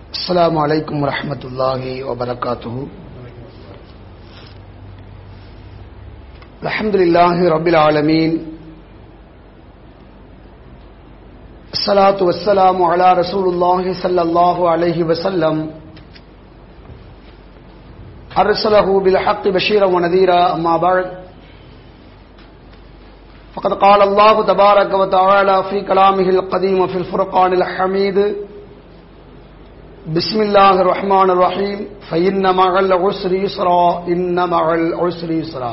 السلام عليكم ورحمة الله وبركاته الحمد لله رب العالمين الصلاة والسلام على رسول الله صلى الله عليه وسلم أرسله بالحق بشيرا ونذيرا أما بعد فقد قال الله تبارك وتعالى في كلامه القديم في الفرقان الحميد بسم الله الرحمن الرحيم فإن مع العسر يسرا إن مع العسر يسرا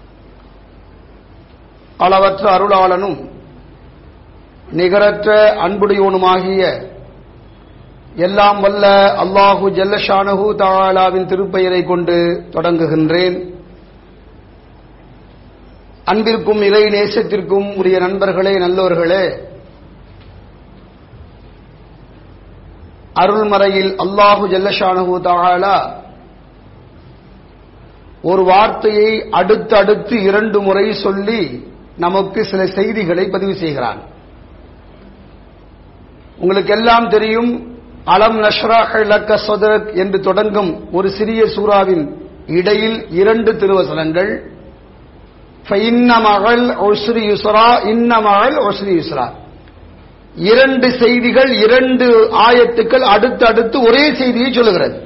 அளவற்ற அருளாளனும் நிகரற்ற அன்புடையோனுமாகிய எல்லாம் வல்ல அல்லாஹு ஜல்லஷானஹு தாலாவின் திருப்பெயரை கொண்டு தொடங்குகின்றேன் அன்பிற்கும் இறை நேசத்திற்கும் உரிய நண்பர்களே நல்லோர்களே அருள்மறையில் அல்லாஹு ஜல்லஷானஹு தாலா ஒரு வார்த்தையை அடுத்தடுத்து இரண்டு முறை சொல்லி நமக்கு சில செய்திகளை பதிவு செய்கிறான் உங்களுக்கு எல்லாம் தெரியும் அலம் நஷ்ராஹ் லக்க சொதரக் என்று தொடங்கும் ஒரு சிறிய சூறாவின் இடையில் இரண்டு திருவசனங்கள் மகள் ஒஸ்ரி யுஸ்ரா இன்ன மகள் ஒஸ்ரி யுஸ்ரா இரண்டு செய்திகள் இரண்டு ஆயத்துக்கள் அடுத்து அடுத்து ஒரே செய்தியை சொல்லுகிறது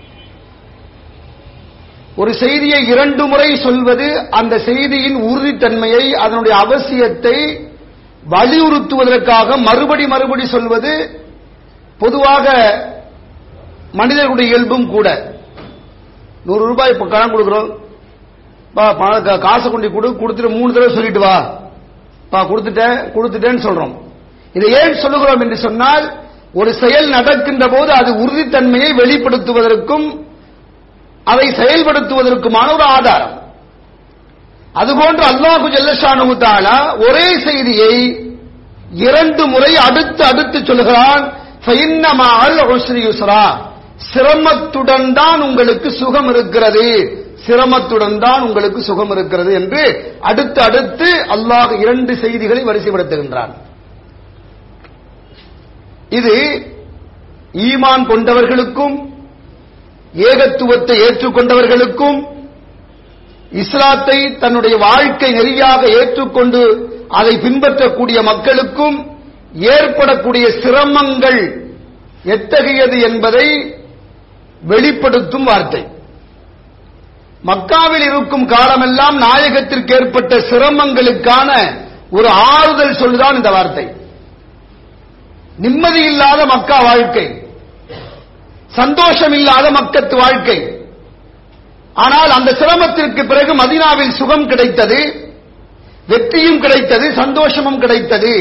ஒரு செய்தியை இரண்டு முறை சொல்வது அந்த செய்தியின் உறுதித்தன்மையை அதனுடைய அவசியத்தை வலியுறுத்துவதற்காக மறுபடி மறுபடி சொல்வது பொதுவாக மனிதர்களுடைய இயல்பும் கூட நூறு ரூபாய் இப்ப கடன் கொடுக்குறோம் காசை கொண்டு கொடு கொடுத்துட்டு மூணு தடவை சொல்லிட்டு வா பா கொடுத்துட்டேன் கொடுத்துட்டேன்னு சொல்றோம் இதை ஏன் சொல்லுகிறோம் என்று சொன்னால் ஒரு செயல் நடக்கின்ற போது அது உறுதித்தன்மையை வெளிப்படுத்துவதற்கும் அதை செயல்படுத்துவதற்குமான ஒரு ஆதாரம் அதுபோன்று அல்லாஹு ஜல்லஷானு தாலா ஒரே செய்தியை இரண்டு முறை அடுத்து அடுத்து சொல்லுகிறான் சிரமத்துடன் தான் உங்களுக்கு சுகம் இருக்கிறது சிரமத்துடன் தான் உங்களுக்கு சுகம் இருக்கிறது என்று அடுத்து அடுத்து அல்லாஹ் இரண்டு செய்திகளை வரிசைப்படுத்துகின்றான் இது ஈமான் கொண்டவர்களுக்கும் ஏகத்துவத்தை ஏற்றுக்கொண்டவர்களுக்கும் இஸ்லாத்தை தன்னுடைய வாழ்க்கை நெறியாக ஏற்றுக்கொண்டு அதை பின்பற்றக்கூடிய மக்களுக்கும் ஏற்படக்கூடிய சிரமங்கள் எத்தகையது என்பதை வெளிப்படுத்தும் வார்த்தை மக்காவில் இருக்கும் காலமெல்லாம் நாயகத்திற்கு ஏற்பட்ட சிரமங்களுக்கான ஒரு ஆறுதல் சொல்லுதான் இந்த வார்த்தை நிம்மதி இல்லாத மக்கா வாழ்க்கை சந்தோஷம் இல்லாத மக்கத்து வாழ்க்கை ஆனால் அந்த சிரமத்திற்கு பிறகு மதினாவில் சுகம் கிடைத்தது வெற்றியும் கிடைத்தது சந்தோஷமும் கிடைத்தது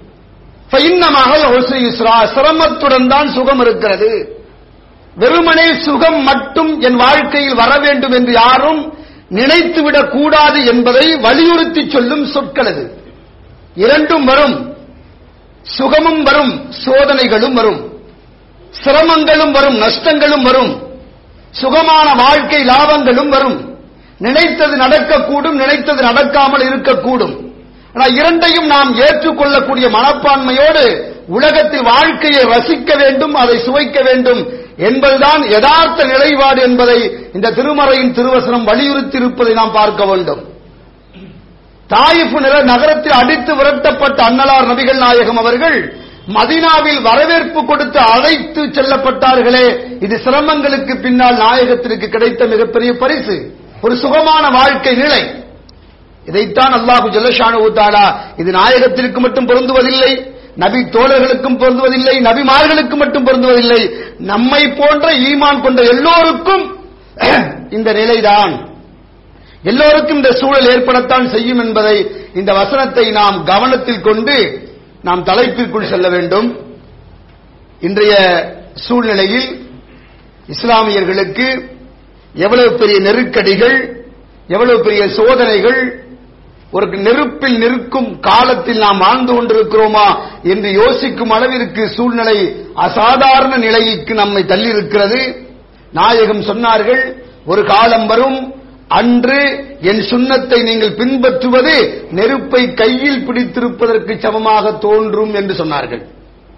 சிரமத்துடன் தான் சுகம் இருக்கிறது வெறுமனே சுகம் மட்டும் என் வாழ்க்கையில் வர வேண்டும் என்று யாரும் நினைத்துவிடக் கூடாது என்பதை வலியுறுத்தி சொல்லும் சொற்கள் அது இரண்டும் வரும் சுகமும் வரும் சோதனைகளும் வரும் சிரமங்களும் வரும் நஷ்டங்களும் வரும் சுகமான வாழ்க்கை லாபங்களும் வரும் நினைத்தது நடக்கக்கூடும் நினைத்தது நடக்காமல் இருக்கக்கூடும் ஆனால் இரண்டையும் நாம் ஏற்றுக்கொள்ளக்கூடிய மனப்பான்மையோடு உலகத்தில் வாழ்க்கையை ரசிக்க வேண்டும் அதை சுவைக்க வேண்டும் என்பதுதான் யதார்த்த நிலைப்பாடு என்பதை இந்த திருமறையின் திருவசனம் வலியுறுத்தி இருப்பதை நாம் பார்க்க வேண்டும் தாயிஃபு நில நகரத்தில் அடித்து விரட்டப்பட்ட அன்னலார் நபிகள் நாயகம் அவர்கள் மதினாவில் வரவேற்பு கொடுத்து அழைத்து செல்லப்பட்டார்களே இது சிரமங்களுக்கு பின்னால் நாயகத்திற்கு கிடைத்த மிகப்பெரிய பரிசு ஒரு சுகமான வாழ்க்கை நிலை இதைத்தான் அல்லாஹு ஜல்லஷானு தாலா இது நாயகத்திற்கு மட்டும் பொருந்துவதில்லை நபி தோழர்களுக்கும் பொருந்துவதில்லை நபிமார்களுக்கு மட்டும் பொருந்துவதில்லை நம்மை போன்ற ஈமான் கொண்ட எல்லோருக்கும் இந்த நிலைதான் எல்லோருக்கும் இந்த சூழல் ஏற்படத்தான் செய்யும் என்பதை இந்த வசனத்தை நாம் கவனத்தில் கொண்டு நாம் தலைப்பிற்குள் செல்ல வேண்டும் இன்றைய சூழ்நிலையில் இஸ்லாமியர்களுக்கு எவ்வளவு பெரிய நெருக்கடிகள் எவ்வளவு பெரிய சோதனைகள் ஒரு நெருப்பில் நிற்கும் காலத்தில் நாம் வாழ்ந்து கொண்டிருக்கிறோமா என்று யோசிக்கும் அளவிற்கு சூழ்நிலை அசாதாரண நிலைக்கு நம்மை தள்ளியிருக்கிறது நாயகம் சொன்னார்கள் ஒரு காலம் வரும் அன்று என் சுண்ணத்தை நீங்கள் பின்பற்றுவது நெருப்பை கையில் பிடித்திருப்பதற்கு சமமாக தோன்றும் என்று சொன்னார்கள்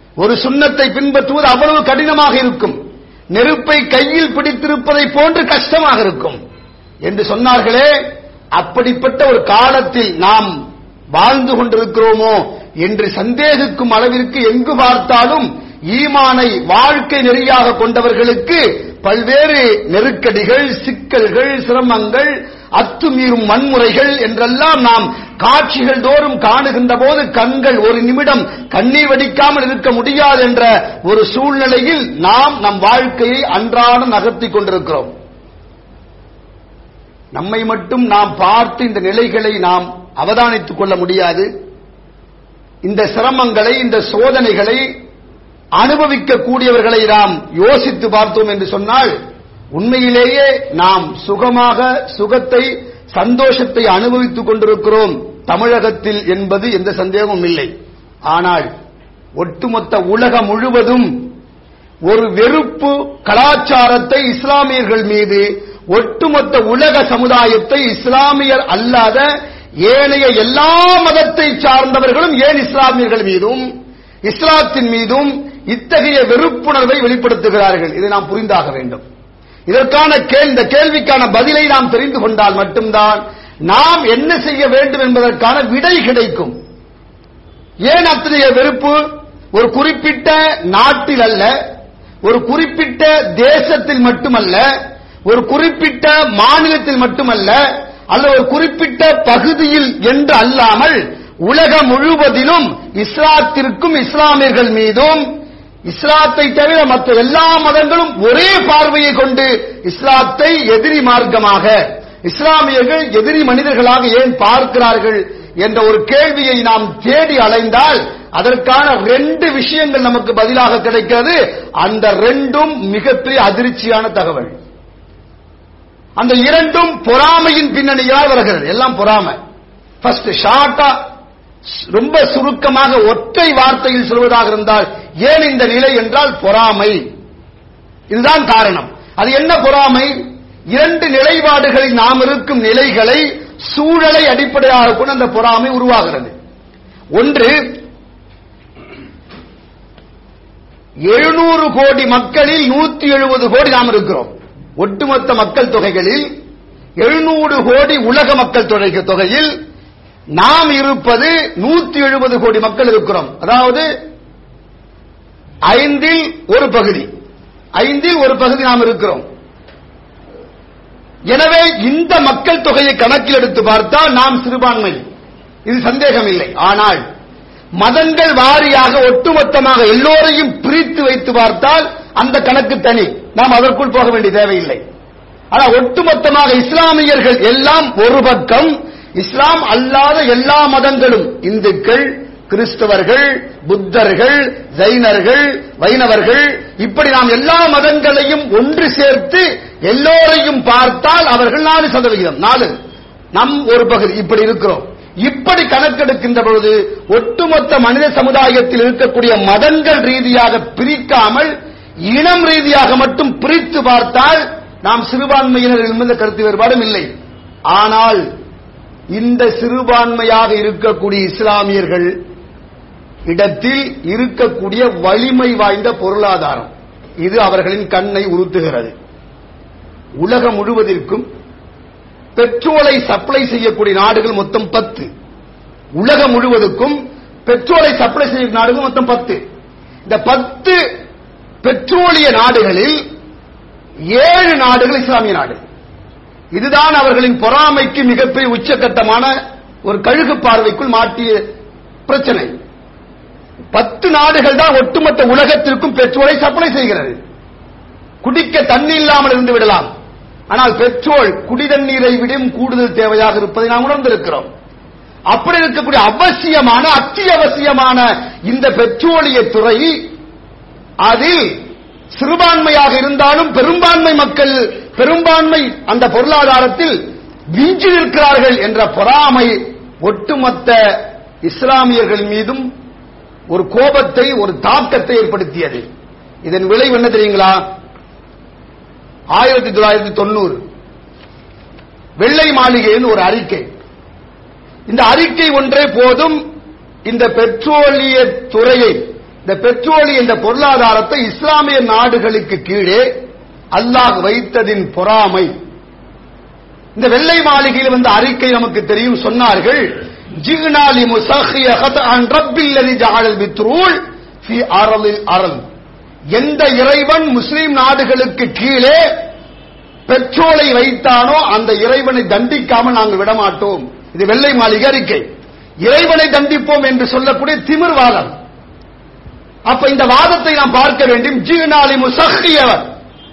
ஒரு சுண்ணத்தை பின்பற்றுவது அவ்வளவு கடினமாக இருக்கும் நெருப்பை கையில் பிடித்திருப்பதை போன்று கஷ்டமாக இருக்கும் என்று சொன்னார்களே அப்படிப்பட்ட ஒரு காலத்தில் நாம் வாழ்ந்து கொண்டிருக்கிறோமோ என்று சந்தேகிக்கும் அளவிற்கு எங்கு பார்த்தாலும் ஈமானை வாழ்க்கை நெறியாக கொண்டவர்களுக்கு பல்வேறு நெருக்கடிகள் சிக்கல்கள் சிரமங்கள் அத்துமீறும் வன்முறைகள் என்றெல்லாம் நாம் காட்சிகள் தோறும் காணுகின்ற போது கண்கள் ஒரு நிமிடம் கண்ணீர் வடிக்காமல் இருக்க முடியாது என்ற ஒரு சூழ்நிலையில் நாம் நம் வாழ்க்கையை அன்றாடம் நகர்த்திக் கொண்டிருக்கிறோம் நம்மை மட்டும் நாம் பார்த்து இந்த நிலைகளை நாம் அவதானித்துக் கொள்ள முடியாது இந்த சிரமங்களை இந்த சோதனைகளை அனுபவிக்கக்கூடியவர்களை நாம் யோசித்து பார்த்தோம் என்று சொன்னால் உண்மையிலேயே நாம் சுகமாக சுகத்தை சந்தோஷத்தை அனுபவித்துக் கொண்டிருக்கிறோம் தமிழகத்தில் என்பது எந்த சந்தேகமும் இல்லை ஆனால் ஒட்டுமொத்த உலகம் முழுவதும் ஒரு வெறுப்பு கலாச்சாரத்தை இஸ்லாமியர்கள் மீது ஒட்டுமொத்த உலக சமுதாயத்தை இஸ்லாமியர் அல்லாத ஏனைய எல்லா மதத்தை சார்ந்தவர்களும் ஏன் இஸ்லாமியர்கள் மீதும் இஸ்லாத்தின் மீதும் இத்தகைய வெறுப்புணர்வை வெளிப்படுத்துகிறார்கள் இதை நாம் புரிந்தாக வேண்டும் இதற்கான இந்த கேள்விக்கான பதிலை நாம் தெரிந்து கொண்டால் மட்டும்தான் நாம் என்ன செய்ய வேண்டும் என்பதற்கான விடை கிடைக்கும் ஏன் அத்தகைய வெறுப்பு ஒரு குறிப்பிட்ட நாட்டில் அல்ல ஒரு குறிப்பிட்ட தேசத்தில் மட்டுமல்ல ஒரு குறிப்பிட்ட மாநிலத்தில் மட்டுமல்ல அல்ல ஒரு குறிப்பிட்ட பகுதியில் என்று அல்லாமல் உலகம் முழுவதிலும் இஸ்லாத்திற்கும் இஸ்லாமியர்கள் மீதும் இஸ்லாத்தை தவிர மற்ற எல்லா மதங்களும் ஒரே பார்வையை கொண்டு இஸ்லாத்தை எதிரி மார்க்கமாக இஸ்லாமியர்கள் எதிரி மனிதர்களாக ஏன் பார்க்கிறார்கள் என்ற ஒரு கேள்வியை நாம் தேடி அலைந்தால் அதற்கான ரெண்டு விஷயங்கள் நமக்கு பதிலாக கிடைக்கிறது அந்த ரெண்டும் மிகப்பெரிய அதிர்ச்சியான தகவல் அந்த இரண்டும் பொறாமையின் பின்னணியால் வருகிறது எல்லாம் பொறாமை ஃபர்ஸ்ட் ஷார்ட்டா ரொம்ப சுருக்கமாக ஒற்றை வார்த்தையில் சொல்வதாக இருந்தால் ஏன் இந்த நிலை என்றால் பொறாமை இதுதான் காரணம் அது என்ன பொறாமை இரண்டு நிலைப்பாடுகளில் நாம் இருக்கும் நிலைகளை சூழலை அடிப்படையாக கொண்டு அந்த பொறாமை உருவாகிறது ஒன்று எழுநூறு கோடி மக்களில் நூத்தி எழுபது கோடி நாம் இருக்கிறோம் ஒட்டுமொத்த மக்கள் தொகைகளில் எழுநூறு கோடி உலக மக்கள் தொகை தொகையில் நாம் இருப்பது நூத்தி எழுபது கோடி மக்கள் இருக்கிறோம் அதாவது ஐந்தில் ஒரு பகுதி ஐந்தில் ஒரு பகுதி நாம் இருக்கிறோம் எனவே இந்த மக்கள் தொகையை கணக்கில் எடுத்து பார்த்தால் நாம் சிறுபான்மை இது சந்தேகம் இல்லை ஆனால் மதங்கள் வாரியாக ஒட்டுமொத்தமாக எல்லோரையும் பிரித்து வைத்து பார்த்தால் அந்த கணக்கு தனி நாம் அதற்குள் போக வேண்டிய தேவையில்லை ஆனால் ஒட்டுமொத்தமாக இஸ்லாமியர்கள் எல்லாம் ஒரு பக்கம் இஸ்லாம் அல்லாத எல்லா மதங்களும் இந்துக்கள் கிறிஸ்தவர்கள் புத்தர்கள் ஜைனர்கள் வைணவர்கள் இப்படி நாம் எல்லா மதங்களையும் ஒன்று சேர்த்து எல்லோரையும் பார்த்தால் அவர்கள் நாலு சதவிகிதம் நாலு நம் ஒரு பகுதி இப்படி இருக்கிறோம் இப்படி கணக்கெடுக்கின்ற பொழுது ஒட்டுமொத்த மனித சமுதாயத்தில் இருக்கக்கூடிய மதங்கள் ரீதியாக பிரிக்காமல் இனம் ரீதியாக மட்டும் பிரித்து பார்த்தால் நாம் சிறுபான்மையினர் என்பது கருத்து வேறுபாடும் இல்லை ஆனால் இந்த சிறுபான்மையாக இருக்கக்கூடிய இஸ்லாமியர்கள் இடத்தில் இருக்கக்கூடிய வலிமை வாய்ந்த பொருளாதாரம் இது அவர்களின் கண்ணை உறுத்துகிறது உலகம் முழுவதற்கும் பெட்ரோலை சப்ளை செய்யக்கூடிய நாடுகள் மொத்தம் பத்து உலகம் முழுவதுக்கும் பெட்ரோலை சப்ளை செய்யும் நாடுகள் மொத்தம் பத்து இந்த பத்து பெட்ரோலிய நாடுகளில் ஏழு நாடுகள் இஸ்லாமிய நாடு இதுதான் அவர்களின் பொறாமைக்கு மிகப்பெரிய உச்சகட்டமான ஒரு கழுகு பார்வைக்குள் மாட்டிய பிரச்சனை பத்து நாடுகள் தான் ஒட்டுமொத்த உலகத்திற்கும் பெட்ரோலை சப்ளை செய்கிறது குடிக்க தண்ணி இல்லாமல் இருந்து விடலாம் ஆனால் பெட்ரோல் குடி தண்ணீரை விடும் கூடுதல் தேவையாக இருப்பதை நாம் உணர்ந்திருக்கிறோம் அப்படி இருக்கக்கூடிய அவசியமான அத்தியாவசியமான இந்த பெட்ரோலிய துறை அதில் சிறுபான்மையாக இருந்தாலும் பெரும்பான்மை மக்கள் பெரும்பான்மை அந்த பொருளாதாரத்தில் விஞ்சி நிற்கிறார்கள் என்ற பொறாமை ஒட்டுமொத்த இஸ்லாமியர்கள் மீதும் ஒரு கோபத்தை ஒரு தாக்கத்தை ஏற்படுத்தியது இதன் விளைவு என்ன தெரியுங்களா ஆயிரத்தி தொள்ளாயிரத்தி தொண்ணூறு வெள்ளை மாளிகையின் ஒரு அறிக்கை இந்த அறிக்கை ஒன்றே போதும் இந்த பெட்ரோலிய துறையை இந்த பெட்ரோலி என்ற பொருளாதாரத்தை இஸ்லாமிய நாடுகளுக்கு கீழே அல்லாஹ் வைத்ததின் பொறாமை இந்த வெள்ளை மாளிகையில் வந்த அறிக்கை நமக்கு தெரியும் சொன்னார்கள் ஜிக்னாலி முசஹிய ஹதஅன் ரப்பில்லதி ஜஅலல் பித்ரூல் ஃபி அரலில் அரல் எந்த இறைவன் முஸ்லிம் நாடுகளுக்கு கீழே பெட்ரோலை வைத்தானோ அந்த இறைவனை தண்டிக்காமல் நாங்கள் விடமாட்டோம் இது வெள்ளை மாளிகை அறிக்கை இறைவனை தண்டிப்போம் என்று சொல்லக்கூடிய திமிர்வாதம் அப்ப இந்த வாதத்தை நாம் பார்க்க வேண்டும் ஜீனாலி முசஹியவர்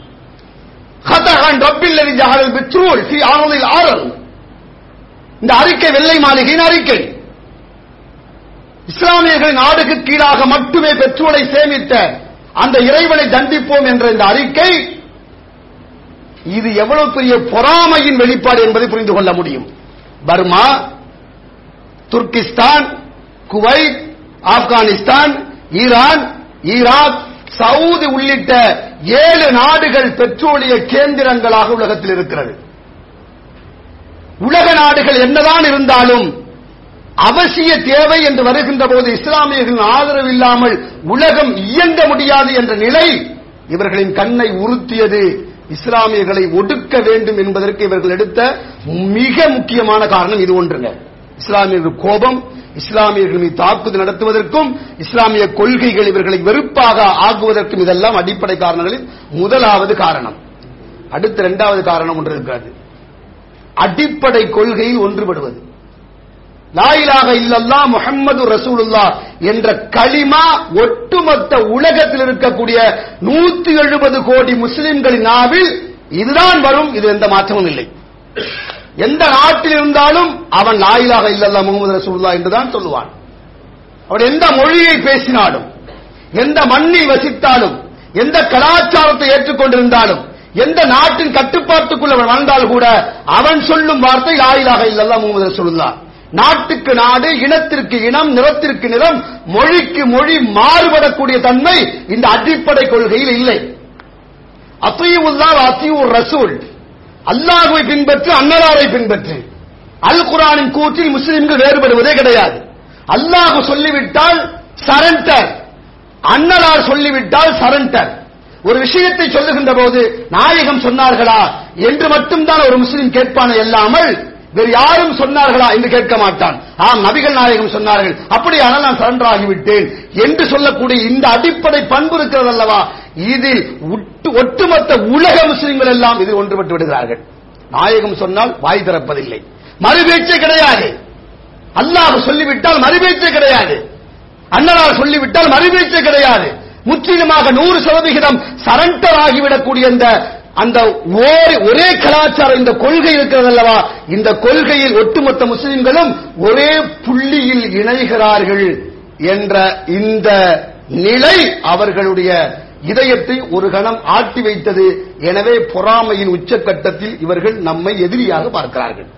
ஹதஹன் ரப்பில்லதி ஜஹல் பித்ரூல் ஃபி ஆரலில் ஆரல் இந்த அறிக்கை வெள்ளை மாளிகையின் அறிக்கை இஸ்லாமியர்களின் நாடுக்கு கீழாக மட்டுமே பெட்ரோலை சேமித்த அந்த இறைவனை தண்டிப்போம் என்ற இந்த அறிக்கை இது எவ்வளவு பெரிய பொறாமையின் வெளிப்பாடு என்பதை புரிந்து கொள்ள முடியும் Burma Turkistan Kuwait Afghanistan Iran Iraq Saudi உள்ளிட்ட ஏழு நாடுகள் பெட்ரோலிய கேந்திரங்களாக உலகத்தில் இருக்கிறது உலக நாடுகள் என்னதான் இருந்தாலும் அவசிய தேவை என்று வருகின்ற போது இஸ்லாமியர்களின் ஆதரவு இல்லாமல் உலகம் இயங்க முடியாது என்ற நிலை இவர்களின் கண்ணை உறுத்தியது இஸ்லாமியர்களை ஒடுக்க வேண்டும் என்பதற்கு இவர்கள் எடுத்த மிக முக்கியமான காரணம் இது ஒன்றுங்க இஸ்லாமியர்கள் கோபம் இஸ்லாமியர்கள் மீது தாக்குதல் நடத்துவதற்கும் இஸ்லாமிய கொள்கைகள் இவர்களை வெறுப்பாக ஆக்குவதற்கும் இதெல்லாம் அடிப்படை காரணங்களில் முதலாவது காரணம் அடுத்த இரண்டாவது காரணம் ஒன்று இருக்கிறது அடிப்படை கொள்கையில் ஒன்றுபடுவது லாயிலாக இல்லல்லா முஹம்மது ரசூலுல்லா என்ற களிமா ஒட்டுமொத்த உலகத்தில் இருக்கக்கூடிய நூத்தி எழுபது கோடி முஸ்லிம்களின் நாவில் இதுதான் வரும் இது எந்த மாற்றமும் இல்லை எந்த நாட்டில் இருந்தாலும் அவன் லாயிலாக இல்லல்லா முகமது ரசூலுல்லா என்றுதான் சொல்லுவான் அவன் எந்த மொழியை பேசினாலும் எந்த மண்ணில் வசித்தாலும் எந்த கலாச்சாரத்தை ஏற்றுக்கொண்டிருந்தாலும் எந்த நாட்டின் கட்டுப்பாட்டுக்குள் அவன் வாழ்ந்தால் கூட அவன் சொல்லும் வார்த்தை லாயிலாக இல்லல்லா முகமது ரசூலுல்லா நாட்டுக்கு நாடு இனத்திற்கு இனம் நிறத்திற்கு நிறம் மொழிக்கு மொழி மாறுபடக்கூடிய தன்மை இந்த அடிப்படை கொள்கையில் இல்லை அத்தியுல்லா அத்தியூர் ரசூல் அல்லாஹுவை பின்பற்று அன்னலாரை பின்பற்று அல் குரானின் கூற்றில் முஸ்லிம்கள் வேறுபடுவதே கிடையாது அல்லாஹு சொல்லிவிட்டால் சரண்டர் அன்னலார் சொல்லிவிட்டால் சரண்டர் ஒரு விஷயத்தை சொல்லுகின்ற போது நாயகம் சொன்னார்களா என்று மட்டும்தான் ஒரு முஸ்லிம் கேட்பானே இல்லாமல் வேறு யாரும் சொன்னார்களா என்று கேட்க மாட்டான் ஆம் நபிகள் நாயகம் சொன்னார்கள் அப்படியானால் நான் சரண்டர் ஆகிவிட்டேன் என்று சொல்லக்கூடிய இந்த அடிப்படை பண்பு இருக்கிறது அல்லவா இதில் ஒட்டு- ஒட்டுமொத்த உலக முஸ்லிம்கள் எல்லாம் இதில் ஒன்றுபட்டு விடுகிறார்கள் நாயகம் சொன்னால் வாய் திறப்பதில்லை மறுபேச்சே கிடையாது அல்லாஹ் சொல்லிவிட்டால் மறுபேச்சே கிடையாது அண்ணனார் சொல்லிவிட்டால் மறுபேச்சே கிடையாது முற்றிலுமாக நூறு சதவிகிதம் சரண்டர் ஆகிவிடக்கூடிய இந்த அந்த ஓர்- ஒரே கலாச்சாரம் இந்த கொள்கை இருக்கிறது அல்லவா இந்த கொள்கையில் ஒட்டுமொத்த முஸ்லிம்களும் ஒரே புள்ளியில் இணைகிறார்கள் என்ற இந்த நிலை அவர்களுடைய இதயத்தை ஒரு கணம் ஆட்டி வைத்தது எனவே பொறாமையின் உச்சக்கட்டத்தில் இவர்கள் நம்மை எதிரியாக பார்க்கிறார்கள்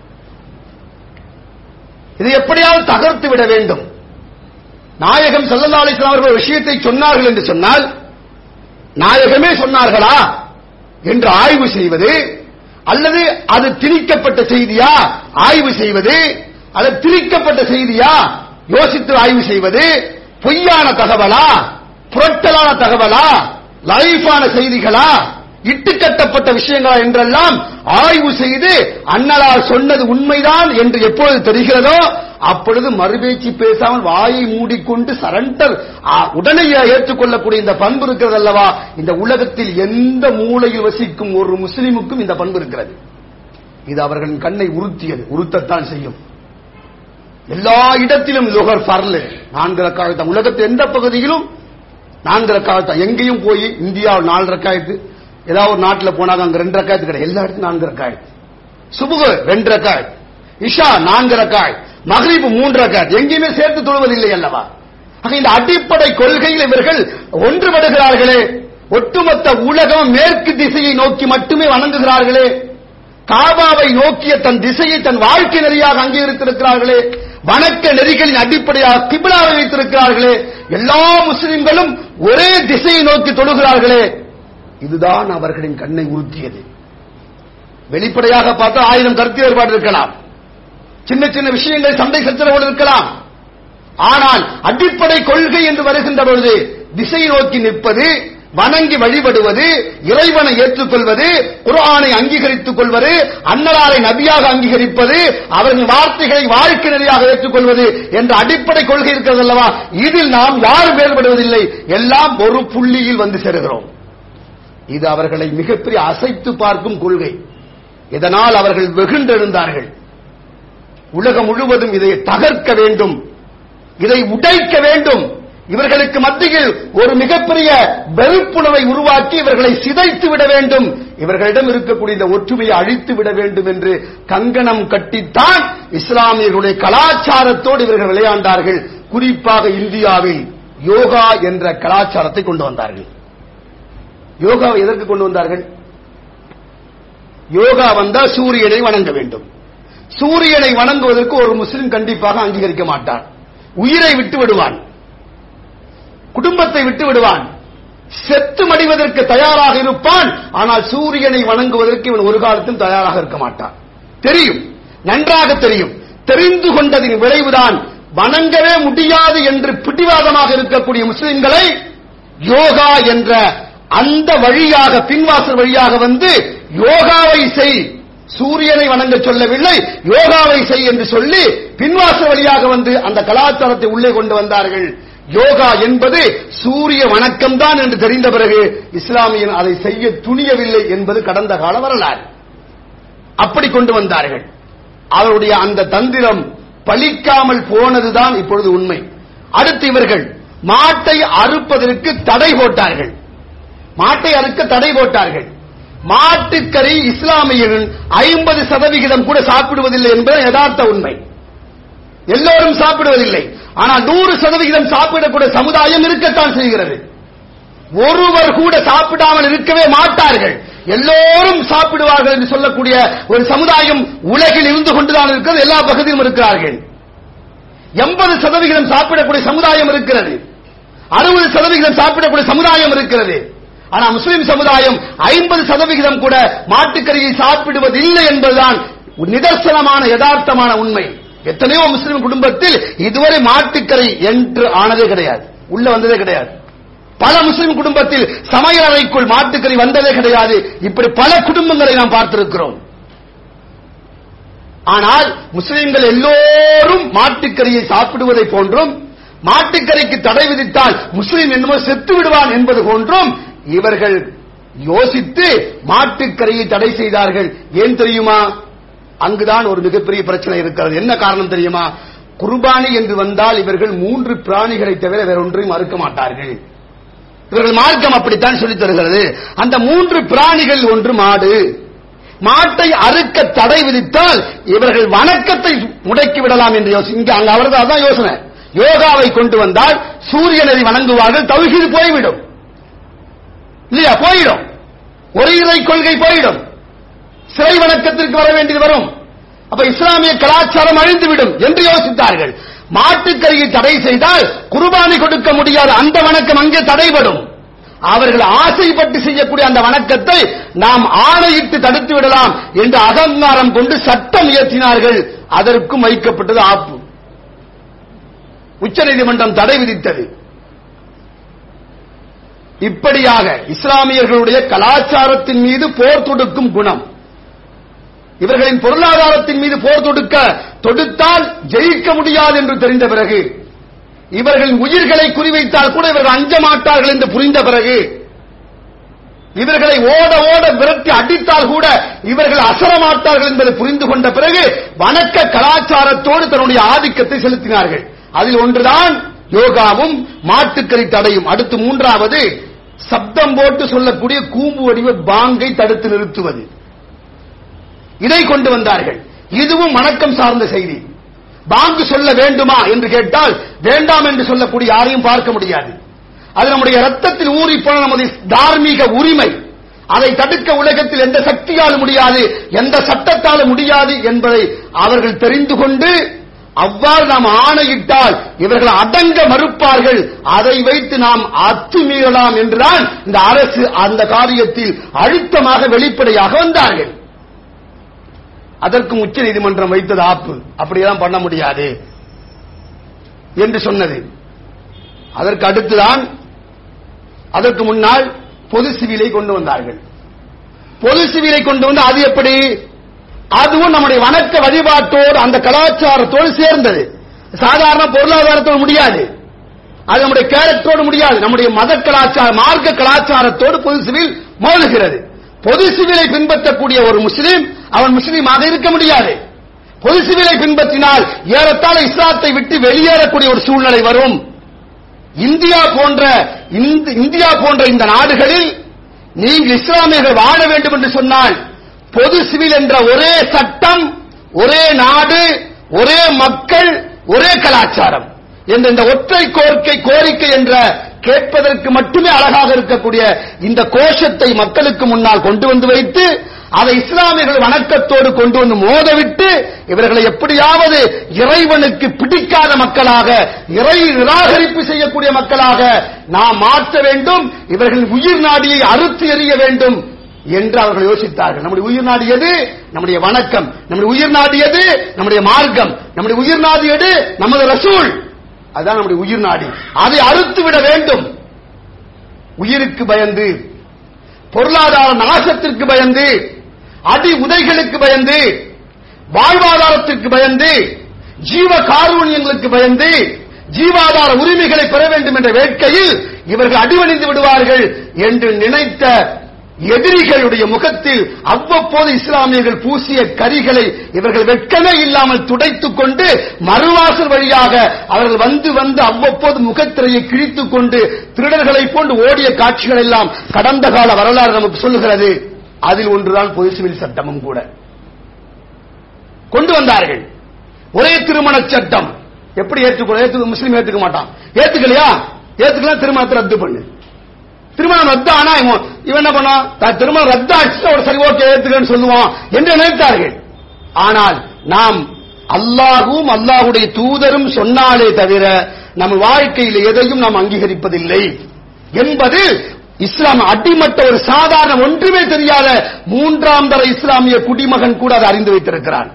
இதை எப்படியாவது தகர்த்து விட வேண்டும் நாயகம் ஸல்லல்லாஹு அலைஹி வஸல்லம் அவர்கள் ஒரு விஷயத்தை சொன்னார்கள் என்று சொன்னால் நாயகமே சொன்னார்களா என்று ஆய்வு செய்வது அல்லது அது திணிக்கப்பட்ட செய்தியா ஆய்வு செய்வது அல்லது திணிக்கப்பட்ட செய்தியா யோசித்து ஆய்வு செய்வது பொய்யான தகவலா புரட்டலான தகவலா லைஃபான செய்திகளா இட்டுக்கட்டப்பட்ட விஷயங்களா என்றெல்லாம் ஆய்வு செய்து அண்ணலார் சொன்னது உண்மைதான் என்று எப்பொழுது தெரிகிறதோ அப்பொழுது மறுபேச்சு பேசாமல் வாயை மூடிக்கொண்டு சரண்டர் உடனே ஏற்றுக்கொள்ளக்கூடிய இந்த பண்பு இருக்கிறது அல்லவா இந்த உலகத்தில் எந்த மூலையில் வசிக்கும் ஒரு முஸ்லிமுக்கும் இந்த பண்பு இருக்கிறது இது அவர்களின் கண்ணை உறுத்தியது உறுத்தத்தான் செய்யும் எல்லா இடத்திலும் லுகர் ஃபர்லு நான்கு ரக்காயத்தான் உலகத்தில் எந்த பகுதியிலும் நான்கு ரக்காயத்தான் எங்கேயும் போய் இந்தியாவில் நாலு ரக்காயத்து ஏதாவது ஒரு நாட்டில் போனாங்க அங்க ரெண்டு ரக்காயத்து கிடையாது எல்லா இடத்துலையும் நான்கு ரக்காயத்து சுபுகு ரெண்டு ரக்காயத் இஷா நான்கு ரக்காயத் மகரிபு மூன்று ரக்காயத் எங்கேயுமே சேர்த்து தொழுவதில்லை அல்லவா ஆக இந்த அடிப்படை கொள்கையில் இவர்கள் ஒன்றுபடுகிறார்களே ஒட்டுமொத்த உலகம் மேற்கு திசையை நோக்கி மட்டுமே வணங்குகிறார்களே காபாவை நோக்கிய தன் திசையை தன் வாழ்க்கை நெறியாக அங்கீகரித்திருக்கிறார்களே வணக்க நெறிகளின் அடிப்படையாக கிபிலாவை வைத்திருக்கிறார்களே எல்லா முஸ்லிம்களும் ஒரே திசையை நோக்கி தொழுகிறார்களே இதுதான் அவர்களின் கண்ணை உறுத்தியது வெளிப்படையாக பார்த்தா ஆயிரம் கருத்து வேறுபாடு இருக்கலாம் சின்ன சின்ன விஷயங்கள் சண்டை சச்சரவோடு இருக்கலாம் ஆனால் அடிப்படை கொள்கை என்று வருகின்ற பொழுது திசை நோக்கி நிற்பது வணங்கி வழிபடுவது இறைவனை ஏற்றுக்கொள்வது குர்ஆனை அங்கீகரித்துக் கொள்வது அன்னலாரை நபியாக அங்கீகரிப்பது அவரின் வார்த்தைகளை வாழ்க்கை நெறியாக ஏற்றுக்கொள்வது என்ற அடிப்படை கொள்கை இருக்கிறது அல்லவா இதில் நாம் யாரும் வேறுபடுவதில்லை எல்லாம் ஒரு புள்ளியில் வந்து சேருகிறோம் இது அவர்களை மிகப்பெரிய அசைத்து பார்க்கும் கொள்கை இதனால் அவர்கள் வெகுண்டெழுந்தார்கள் உலகம் முழுவதும் இதை தகர்க்க வேண்டும் இதை உடைக்க வேண்டும் இவர்களுக்கு மத்தியில் ஒரு மிகப்பெரிய வெறுப்புணர்வை உருவாக்கி இவர்களை சிதைத்து விட வேண்டும் இவர்களிடம் இருக்கக்கூடிய இந்த ஒற்றுமையை அழித்து விட வேண்டும் என்று கங்கணம் கட்டித்தான் இஸ்லாமியர்களுடைய கலாச்சாரத்தோடு இவர்கள் விளையாண்டார்கள் குறிப்பாக இந்தியாவில் யோகா என்ற கலாச்சாரத்தை கொண்டு வந்தார்கள் யோகாவை எதற்கு கொண்டு வந்தார்கள் யோகா வந்தால் சூரியனை வணங்க வேண்டும் சூரியனை வணங்குவதற்கு ஒரு முஸ்லிம் கண்டிப்பாக அங்கீகரிக்க மாட்டான் உயிரை விட்டு விடுவான் குடும்பத்தை விட்டு விடுவான் செத்து மடிவதற்கு தயாராக இருப்பான் ஆனால் சூரியனை வணங்குவதற்கு இவன் ஒரு காலத்தில் தயாராக இருக்க மாட்டான் தெரியும் நன்றாக தெரியும் தெரிந்து கொண்டதின் விளைவுதான் வணங்கவே முடியாது என்று பிடிவாதமாக இருக்கக்கூடிய முஸ்லிம்களை யோகா என்ற அந்த வழியாக பின்வாசல் வழியாக வந்து யோகாவை செய் சூரியனை வணங்க சொல்லவில்லை யோகாவை செய் என்று சொல்லி பின்வாசல் வழியாக வந்து அந்த கலாச்சாரத்தை உள்ளே கொண்டு வந்தார்கள் யோகா என்பது சூரிய வணக்கம் தான் என்று தெரிந்த பிறகு இஸ்லாமியன் அதை செய்ய துணியவில்லை என்பது கடந்த கால வரலாறு அப்படி கொண்டு வந்தார்கள் அவருடைய அந்த தந்திரம் பலிக்காமல் போனதுதான் இப்பொழுது உண்மை அடுத்து இவர்கள் மாட்டை அறுப்பதற்கு தடை போட்டார்கள் மாட்டை அறுக்க தடை போட்டார்கள் மாட்டுக்கறி இஸ்லாமியர்கள் ஐம்பது சதவிகிதம் கூட சாப்பிடுவதில்லை என்பது யதார்த்த உண்மை எல்லோரும் சாப்பிடுவதில்லை ஆனால் நூறு சதவிகிதம் சாப்பிடக்கூடிய சமுதாயம் இருக்கத்தான் செய்கிறது ஒருவர் கூட சாப்பிடாமல் இருக்கவே மாட்டார்கள் எல்லோரும் சாப்பிடுவார்கள் என்று சொல்லக்கூடிய ஒரு சமுதாயம் உலகில் இருந்து கொண்டுதான் இருக்கிறது எல்லா பகுதியிலும் இருக்கிறார்கள் எண்பது சதவிகிதம் சாப்பிடக்கூடிய சமுதாயம் இருக்கிறது அறுபது சதவிகிதம் சாப்பிடக்கூடிய சமுதாயம் இருக்கிறது ஆனா முஸ்லிம் சமுதாயம் ஐம்பது சதவிகிதம் கூட மாட்டுக்கறியை சாப்பிடுவதில்லை என்பதுதான் நிதர்சனமான யதார்த்தமான உண்மை எத்தனையோ முஸ்லிம் குடும்பத்தில் இதுவரை மாட்டுக்கறி என்று ஆனதே கிடையாது உள்ள வந்ததே கிடையாது பல முஸ்லிம் குடும்பத்தில் சமையல் அறைக்குள் மாட்டுக்கறி வந்ததே கிடையாது இப்படி பல குடும்பங்களை நாம் பார்த்திருக்கிறோம் ஆனால் முஸ்லிம்கள் எல்லோரும் மாட்டுக்கறியை சாப்பிடுவதை போன்றும் மாட்டுக்கறிக்கு தடை விதித்தால் முஸ்லிம் என்னமோ செத்து விடுவான் என்பது போன்றும் இவர்கள் யோசித்து மாட்டுக்கறியை தடை செய்தார்கள் ஏன் தெரியுமா அங்குதான் ஒரு மிகப்பெரிய பிரச்சனை இருக்கிறது என்ன காரணம் தெரியுமா குர்பானி என்று வந்தால் இவர்கள் மூன்று பிராணிகளை தவிர வேற ஒன்றையும் மறுக்க மாட்டார்கள் இவர்கள் மார்க்கம் அப்படித்தான் சொல்லித் தருகிறது அந்த மூன்று பிராணிகள் ஒன்று மாடு மாட்டை அறுக்க தடை விதித்தால் இவர்கள் வணக்கத்தை முடக்கி விடலாம் என்று யோசி இங்க அங்க அவரது அதான் யோசனை யோகாவை கொண்டு வந்தால் சூரியனை வணங்குவார்கள் தௌஹீது போய்விடும் இல்லையா போயிடும் ஒரு இறை கொள்கை போயிடும் சிறை வணக்கத்திற்கு வர வேண்டியது வரும் அப்ப இஸ்லாமிய கலாச்சாரம் அழிந்துவிடும் என்று யோசித்தார்கள் மாட்டுக்கறியை தடை செய்தால் குர்பானி கொடுக்க முடியாத அந்த வணக்கம் அங்கே தடைபடும் அவர்கள் ஆசைப்பட்டு செய்யக்கூடிய அந்த வணக்கத்தை நாம் ஆணையிட்டு தடுத்து விடலாம் என்று அகங்காரம் கொண்டு சட்டம் இயற்றினார்கள் அதற்கும் வைக்கப்பட்டது ஆப்பு உச்சநீதிமன்றம் தடை விதித்தது இப்படியாக இஸ்லாமியர்களுடைய கலாச்சாரத்தின் மீது போர் தொடுக்கும் குணம் இவர்களின் பொருளாதாரத்தின் மீது போர் தொடுக்க தொடுத்தால் ஜெயிக்க முடியாது என்று தெரிந்த பிறகு இவர்களின் உயிர்களை குறிவைத்தால் கூட இவர்கள் அஞ்ச மாட்டார்கள் என்று புரிந்த பிறகு இவர்களை ஓட ஓட விரட்டி அடித்தால் கூட இவர்கள் அசரமாட்டார்கள் என்பதை புரிந்து கொண்ட பிறகு வணக்க கலாச்சாரத்தோடு தன்னுடைய ஆதிக்கத்தை செலுத்தினார்கள் அதில் ஒன்றுதான் யோகாவும் மாட்டுக்கறி தடையும் அடுத்து மூன்றாவது சப்தம் போட்டு சொல்லக்கூடிய கூம்பு வடிவ பாங்கை தடுத்து நிறுத்துவது இதை கொண்டு வந்தார்கள் இதுவும் வணக்கம் சார்ந்த செய்தி பாங்கு சொல்ல வேண்டுமா என்று கேட்டால் வேண்டாம் என்று சொல்லக்கூடிய யாரையும் பார்க்க முடியாது அது நம்முடைய ரத்தத்தில் ஊறி போன நமது தார்மீக உரிமை அதை தடுக்க உலகத்தில் எந்த சக்தியாலும் முடியாது எந்த சட்டத்தாலும் முடியாது என்பதை அவர்கள் தெரிந்து கொண்டு அவ்வாறு நாம் ஆணையிட்டால் இவர்கள் அடங்க மறுப்பார்கள் அதை வைத்து நாம் அத்துமீறலாம் என்றுதான் இந்த அரசு அந்த காரியத்தில் அழுத்தமாக வெளிப்படையாக வந்தார்கள் அதற்கும் உச்ச நீதிமன்றம் வைத்தது ஆப்பு அப்படியெல்லாம் பண்ண முடியாது என்று சொன்னது அதற்கு அடுத்துதான் அதற்கு முன்னால் பொது சிவிலை கொண்டு வந்தார்கள் பொது சிவிலை கொண்டு வந்து அது எப்படி அதுவும் நம்முடைய வணக்க வழிபாட்டோடு அந்த கலாச்சாரத்தோடு சேர்ந்தது சாதாரண பொருளாதாரத்தோடு முடியாது அது நம்முடைய கேரக்டரோடு முடியாது நம்முடைய மத கலாச்சார மார்க்க கலாச்சாரத்தோடு பொது சிவில் மோதுகிறது பொது சிவிலை பின்பற்றக்கூடிய ஒரு முஸ்லீம் அவன் முஸ்லீமாக இருக்க முடியாது பொது சிவிலை பின்பற்றினால் ஏறத்தாழ இஸ்லாத்தை விட்டு வெளியேறக்கூடிய ஒரு சூழ்நிலை வரும் இந்தியா போன்ற இந்த- இந்தியா போன்ற இந்த நாடுகளில் நீங்கள் இஸ்லாமியர்கள் வாழ வேண்டும் என்று சொன்னால் பொது சிவில் என்ற ஒரே சட்டம் ஒரே நாடு ஒரே மக்கள் ஒரே கலாச்சாரம் என்ற இந்த ஒற்றை கோரிக்கை கோரிக்கை என்ற கேட்பதற்கு மட்டுமே அழகாக இருக்கக்கூடிய இந்த கோஷத்தை மக்களுக்கு முன்னால் கொண்டு வந்து வைத்து அதை இஸ்லாமியர்கள் வணக்கத்தோடு கொண்டு வந்து மோதவிட்டு இவர்களை எப்படியாவது இறைவனுக்கு பிடிக்காத மக்களாக இறை நிராகரிப்பு செய்யக்கூடிய மக்களாக நாம் மாற்ற வேண்டும் இவர்கள் உயிர் நாடியை அறுத்து எறிய வேண்டும் என்று அவர்கள் யோசித்தார்கள் நம்முடைய உயிர் நாடி எது நம்முடைய வணக்கம் நம்முடைய உயிர் நாடி எது நம்முடைய மார்க்கம் நம்முடைய உயிர் நாடி எது நமது ரசூல் அதுதான் நம்முடைய உயிர் நாடி அதை அறுத்து விட வேண்டும் உயிருக்கு பயந்து பொருளாதார நாசத்திற்கு பயந்து அடி உதைகளுக்கு பயந்து வாழ்வாதாரத்திற்கு பயந்து ஜீவ காரூணியங்களுக்கு பயந்து ஜீவாதார உரிமைகளை பெற வேண்டும் என்ற வேட்கையில் இவர்கள் அடிவணிந்து விடுவார்கள் என்று நினைத்த எதிரிகளுடைய முகத்தில் அவ்வப்போது இஸ்லாமியர்கள் பூசிய கரிகளை இவர்கள் வெட்கமே இல்லாமல் துடைத்துக் கொண்டு மறுவாசல் வழியாக அவர்கள் வந்து வந்து அவ்வப்போது முகத்திரையை கிழித்துக் கொண்டு திருடர்களைப் போன்று ஓடிய காட்சிகள் எல்லாம் கடந்த கால வரலாறு நமக்கு சொல்லுகிறது அதில் ஒன்றுதான் பொது சிவில் சட்டமும் கூட கொண்டு வந்தார்கள் ஒரே திருமண சட்டம் எப்படி ஏற்றுக்கொள்ள ஏத்து முஸ்லீம் ஏத்துக்க மாட்டான் ஏத்துக்கலையா ஏத்துக்கலாம் திருமணத்தை ரத்து பண்ணு திருமணம் ரத்து ஆனா இவன் இவன் என்ன பண்ணான் தான் திருமணம் ரத்து ஆச்சு ஒரு சரி ஓகே ஏத்துக்கன்னு சொல்லுவான் என்று நினைத்தார்கள் ஆனால் நாம் அல்லாஹும் அல்லாஹுடைய தூதரும் சொன்னாலே தவிர நம்ம வாழ்க்கையில் எதையும் நாம் அங்கீகரிப்பதில்லை என்பது இஸ்லாம் அடிமட்ட ஒரு சாதாரண ஒன்றுமே தெரியாத மூன்றாம் தர இஸ்லாமிய குடிமகன் கூட அதை அறிந்து வைத்திருக்கிறான்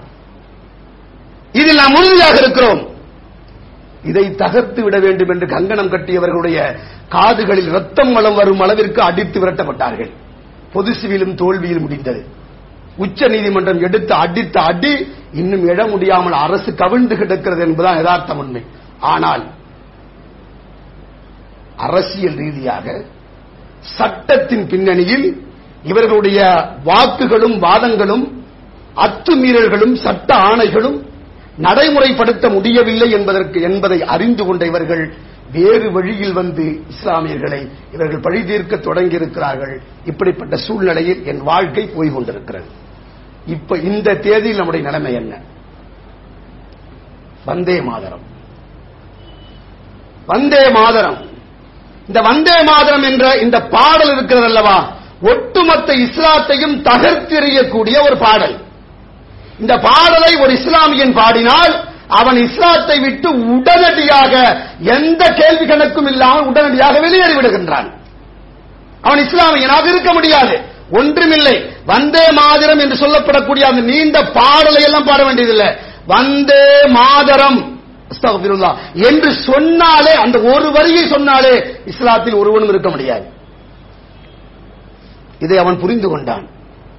இதில் நாம் உறுதியாக இருக்கிறோம் இதை தகர்த்து விட வேண்டும் என்று கங்கணம் கட்டியவர்களுடைய காதுகளில் ரத்தம் வளம் வரும் அளவிற்கு அடித்து விரட்டப்பட்டார்கள் பொது சிவிலும் தோல்வியில் முடிந்தது உச்ச நீதிமன்றம் எடுத்த அடித்த அடி இன்னும் எழ முடியாமல் அரசு கவிழ்ந்து கிடக்கிறது என்பதுதான் யதார்த்தம் உண்மை ஆனால் அரசியல் ரீதியாக சட்டத்தின் பின்னணியில் இவர்களுடைய வாக்குகளும் வாதங்களும் அத்துமீறல்களும் சட்ட ஆணைகளும் நடைமுறைப்படுத்த முடியவில்லை என்பதற்கு என்பதை அறிந்து கொண்ட இவர்கள் வேறு வழியில் வந்து இஸ்லாமியர்களை இவர்கள் பழி தீர்க்க தொடங்கியிருக்கிறார்கள் இப்படிப்பட்ட சூழ்நிலையில் என் வாழ்க்கை போய் கொண்டிருக்கிறது இப்ப இந்த தேதியில் நம்முடைய நிலைமை என்ன வந்தே மாதரம் வந்தே மாதரம் இந்த வந்தே மாதரம் என்ற இந்த பாடல் இருக்கிறது அல்லவா ஒட்டுமொத்த இஸ்லாத்தையும் தகர்த்தெறியக்கூடிய ஒரு பாடல் இந்த பாடலை ஒரு இஸ்லாமியன் பாடினால் அவன் இஸ்லாத்தை விட்டு உடனடியாக எந்த கேள்வி கணக்கும் இல்லாமல் உடனடியாக வெளியேறி விடுகின்றான் அவன் இஸ்லாமியனாக இருக்க முடியாது ஒன்றுமில்லை வந்தே மாதிரம் என்று சொல்லப்படக்கூடிய அந்த நீண்ட பாடலை எல்லாம் பாட வேண்டியதில்லை வந்தே மாதரம் அஸ்தக்ஃபிருல்லாஹ் என்று சொன்னாலே அந்த ஒரு வரியை சொன்னாலே இஸ்லாத்தில் ஒருவனும் இருக்க முடியாது இதை அவன் புரிந்து கொண்டான்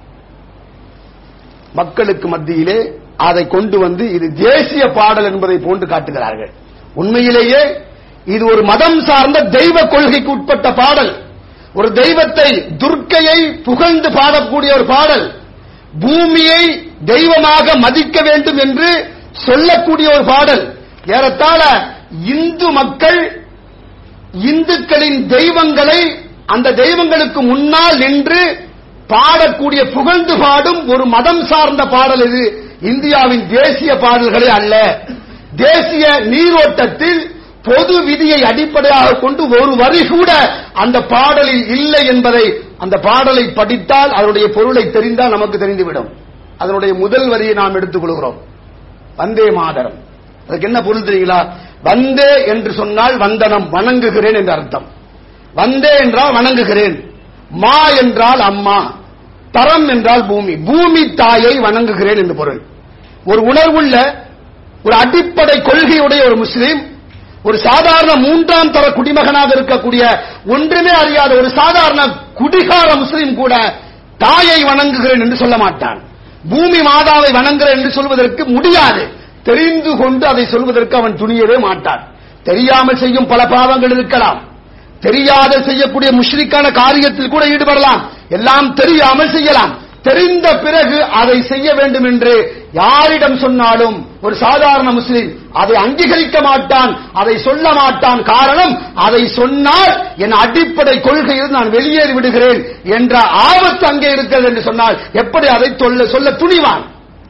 மக்களுக்கு மத்தியிலே அதை கொண்டு வந்து இது தேசிய பாடல் என்பதை போன்று காட்டுகிறார்கள் உண்மையிலேயே இது ஒரு மதம் சார்ந்த தெய்வ கொள்கைக்கு உட்பட்ட பாடல் ஒரு தெய்வத்தை துர்க்கையை புகழ்ந்து பாடக்கூடிய ஒரு பாடல் பூமியை தெய்வமாக மதிக்க வேண்டும் என்று சொல்லக்கூடிய ஒரு பாடல் ஏறத்தாழ இந்து மக்கள் இந்துக்களின் தெய்வங்களை அந்த தெய்வங்களுக்கு முன்னால் நின்று பாடக்கூடிய புகழ்ந்து பாடும் ஒரு மதம் சார்ந்த பாடல் இது இந்தியாவின் தேசிய பாடல்களே அல்ல தேசிய நீரோட்டத்தில் பொது விதியை அடிப்படையாக கொண்டு ஒரு வரி கூட அந்த பாடலில் இல்லை என்பதை அந்த பாடலை படித்தால் அதனுடைய பொருளை தெரிந்தால் நமக்கு தெரிந்துவிடும் அதனுடைய முதல் வரியை நாம் எடுத்துக் கொள்கிறோம் வந்தே மாதரம் அதுக்கு என்ன பொருள் தெரியுங்களா வந்தே என்று சொன்னால் வந்தனம் வணங்குகிறேன் என்று அர்த்தம் வந்தே என்றால் வணங்குகிறேன் மா என்றால் அம்மா தரம் என்றால் பூமி பூமி தாயை வணங்குகிறேன் என்று பொருள் ஒரு உணர்வுள்ள ஒரு அடிப்படை கொள்கையுடைய ஒரு முஸ்லீம் ஒரு சாதாரண மூன்றாம் தர குடிமகனாக இருக்கக்கூடிய ஒன்றுமே அறியாத ஒரு சாதாரண குடிகார முஸ்லிம் கூட தாயை வணங்குகிறேன் என்று சொல்ல மாட்டான் பூமி மாதாவை வணங்குகிறேன் என்று சொல்வதற்கு முடியாது தெரிந்து கொண்டு அதை சொல்வதற்கு அவன் துணியவே மாட்டான் தெரியாமல் செய்யும் பல பாவங்கள் இருக்கலாம் தெரியாத செய்யக்கூடிய முஷ்ரிக்கான காரியத்தில் கூட ஈடுபடலாம் எல்லாம் தெரியாமல் செய்யலாம் தெரிந்த பிறகு அதை செய்ய வேண்டும் என்று யாரிடம் சொன்னாலும் ஒரு சாதாரண முஸ்லிம் அதை அங்கீகரிக்க மாட்டான் அதை சொல்ல மாட்டான் காரணம் அதை சொன்னால் என் அடிப்படை கொள்கையில் நான் வெளியேறி விடுகிறேன் என்ற ஆபத்து அங்கே இருக்கிறது என்று சொன்னால் எப்படி அதை சொல்ல சொல்ல துணிவான்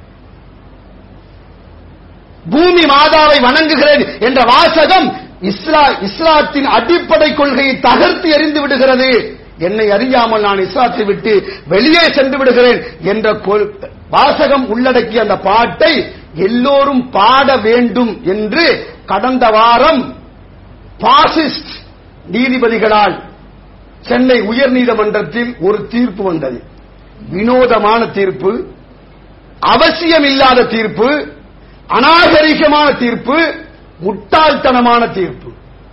பூமி மாதாவை வணங்குகிறேன் என்ற வாசகம் இஸ்லா இஸ்லாத்தின் அடிப்படை கொள்கையை தகர்த்து எறிந்து விடுகிறது என்னை அறியாமல் நான் இஸ்லாத்தை விட்டு வெளியே சென்று விடுகிறேன் என்ற கொள்- வாசகம் உள்ளடக்கிய அந்த பாட்டை எல்லோரும் பாட வேண்டும் என்று கடந்த வாரம் பாசிஸ்ட் நீதிபதிகளால் சென்னை உயர்நீதிமன்றத்தில் ஒரு தீர்ப்பு வந்தது வினோதமான தீர்ப்பு அவசியமில்லாத தீர்ப்பு அநாகரிகமான தீர்ப்பு முட்டாள்தனமான தீர்ப்பு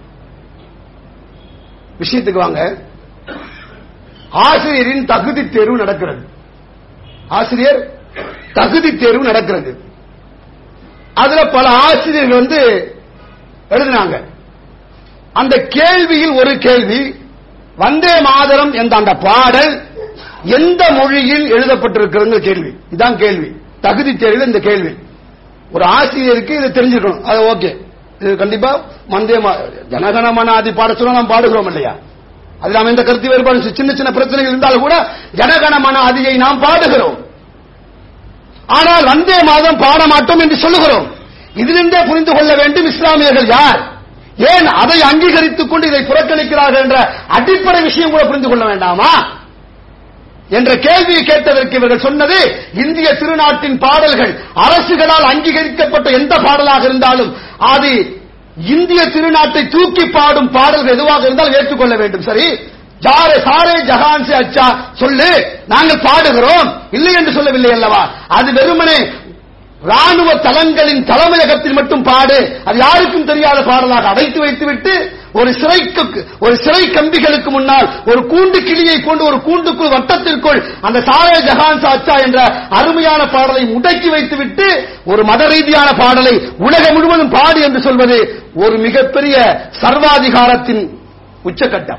விஷயத்துக்கு வாங்க ஆசிரியரின் தகுதி தேர்வு நடக்கிறது ஆசிரியர் தகுதி தேர்வு நடக்கிறது அதுல பல ஆசிரியர்கள் வந்து எழுதினாங்க அந்த கேள்வியில் ஒரு கேள்வி வந்தே மாதரம் என்ற அந்த பாடல் எந்த மொழியில் எழுதப்பட்டிருக்கிறது கேள்வி இதான் கேள்வி தகுதி தேர்வில் இந்த கேள்வி ஒரு ஆசிரியருக்கு இது தெரிஞ்சிருக்கணும் அது ஓகே இது கண்டிப்பா வந்தே மா- ஜனகணமனாதி பாட சொன்னா நாம் பாடுகிறோம் இல்லையா அது நாம் எந்த கருத்து வேறுபாடு சின்ன சின்ன பிரச்சனைகள் இருந்தாலும் கூட ஜனகணமன அதியை நாம் பாடுகிறோம் ஆனால் வந்தே மாதம் பாட மாட்டோம் என்று சொல்லுகிறோம் இதிலிருந்தே புரிந்து கொள்ள வேண்டும் இஸ்லாமியர்கள் யார் ஏன் அதை அங்கீகரித்துக் கொண்டு இதை புறக்கணிக்கிறார்கள் என்ற அடிப்படை விஷயம் கூட புரிந்து கொள்ள வேண்டாமா என்ற கேள்வியை கேட்டதற்கு இவர்கள் சொன்னது இந்திய திருநாட்டின் பாடல்கள் அரசுகளால் அங்கீகரிக்கப்பட்ட எந்த பாடலாக இருந்தாலும் அது இந்திய திருநாட்டை தூக்கி பாடும் பாடல்கள் எதுவாக இருந்தால் ஏற்றுக்கொள்ள வேண்டும் சரி ஜாரே சாரே ஜஹான் சே அச்சா சொல்லு நாங்கள் பாடுகிறோம் இல்லை என்று சொல்லவில்லை அல்லவா அது வெறுமனே ராணுவ தளங்களின் தலைமையகத்தில் மட்டும் பாடு அது யாருக்கும் தெரியாத பாடலாக அடைத்து வைத்துவிட்டு ஒரு சிறைக்கு ஒரு சிறை கம்பிகளுக்கு முன்னால் ஒரு கூண்டு கிளியை கொண்டு ஒரு கூண்டுக்குள் வட்டத்திற்குள் அந்த சாரே ஜஹான் சாச்சா என்ற அருமையான பாடலை முடக்கி வைத்துவிட்டு ஒரு மத ரீதியான பாடலை உலகம் முழுவதும் பாடு என்று சொல்வது ஒரு மிகப்பெரிய சர்வாதிகாரத்தின் உச்சக்கட்டம்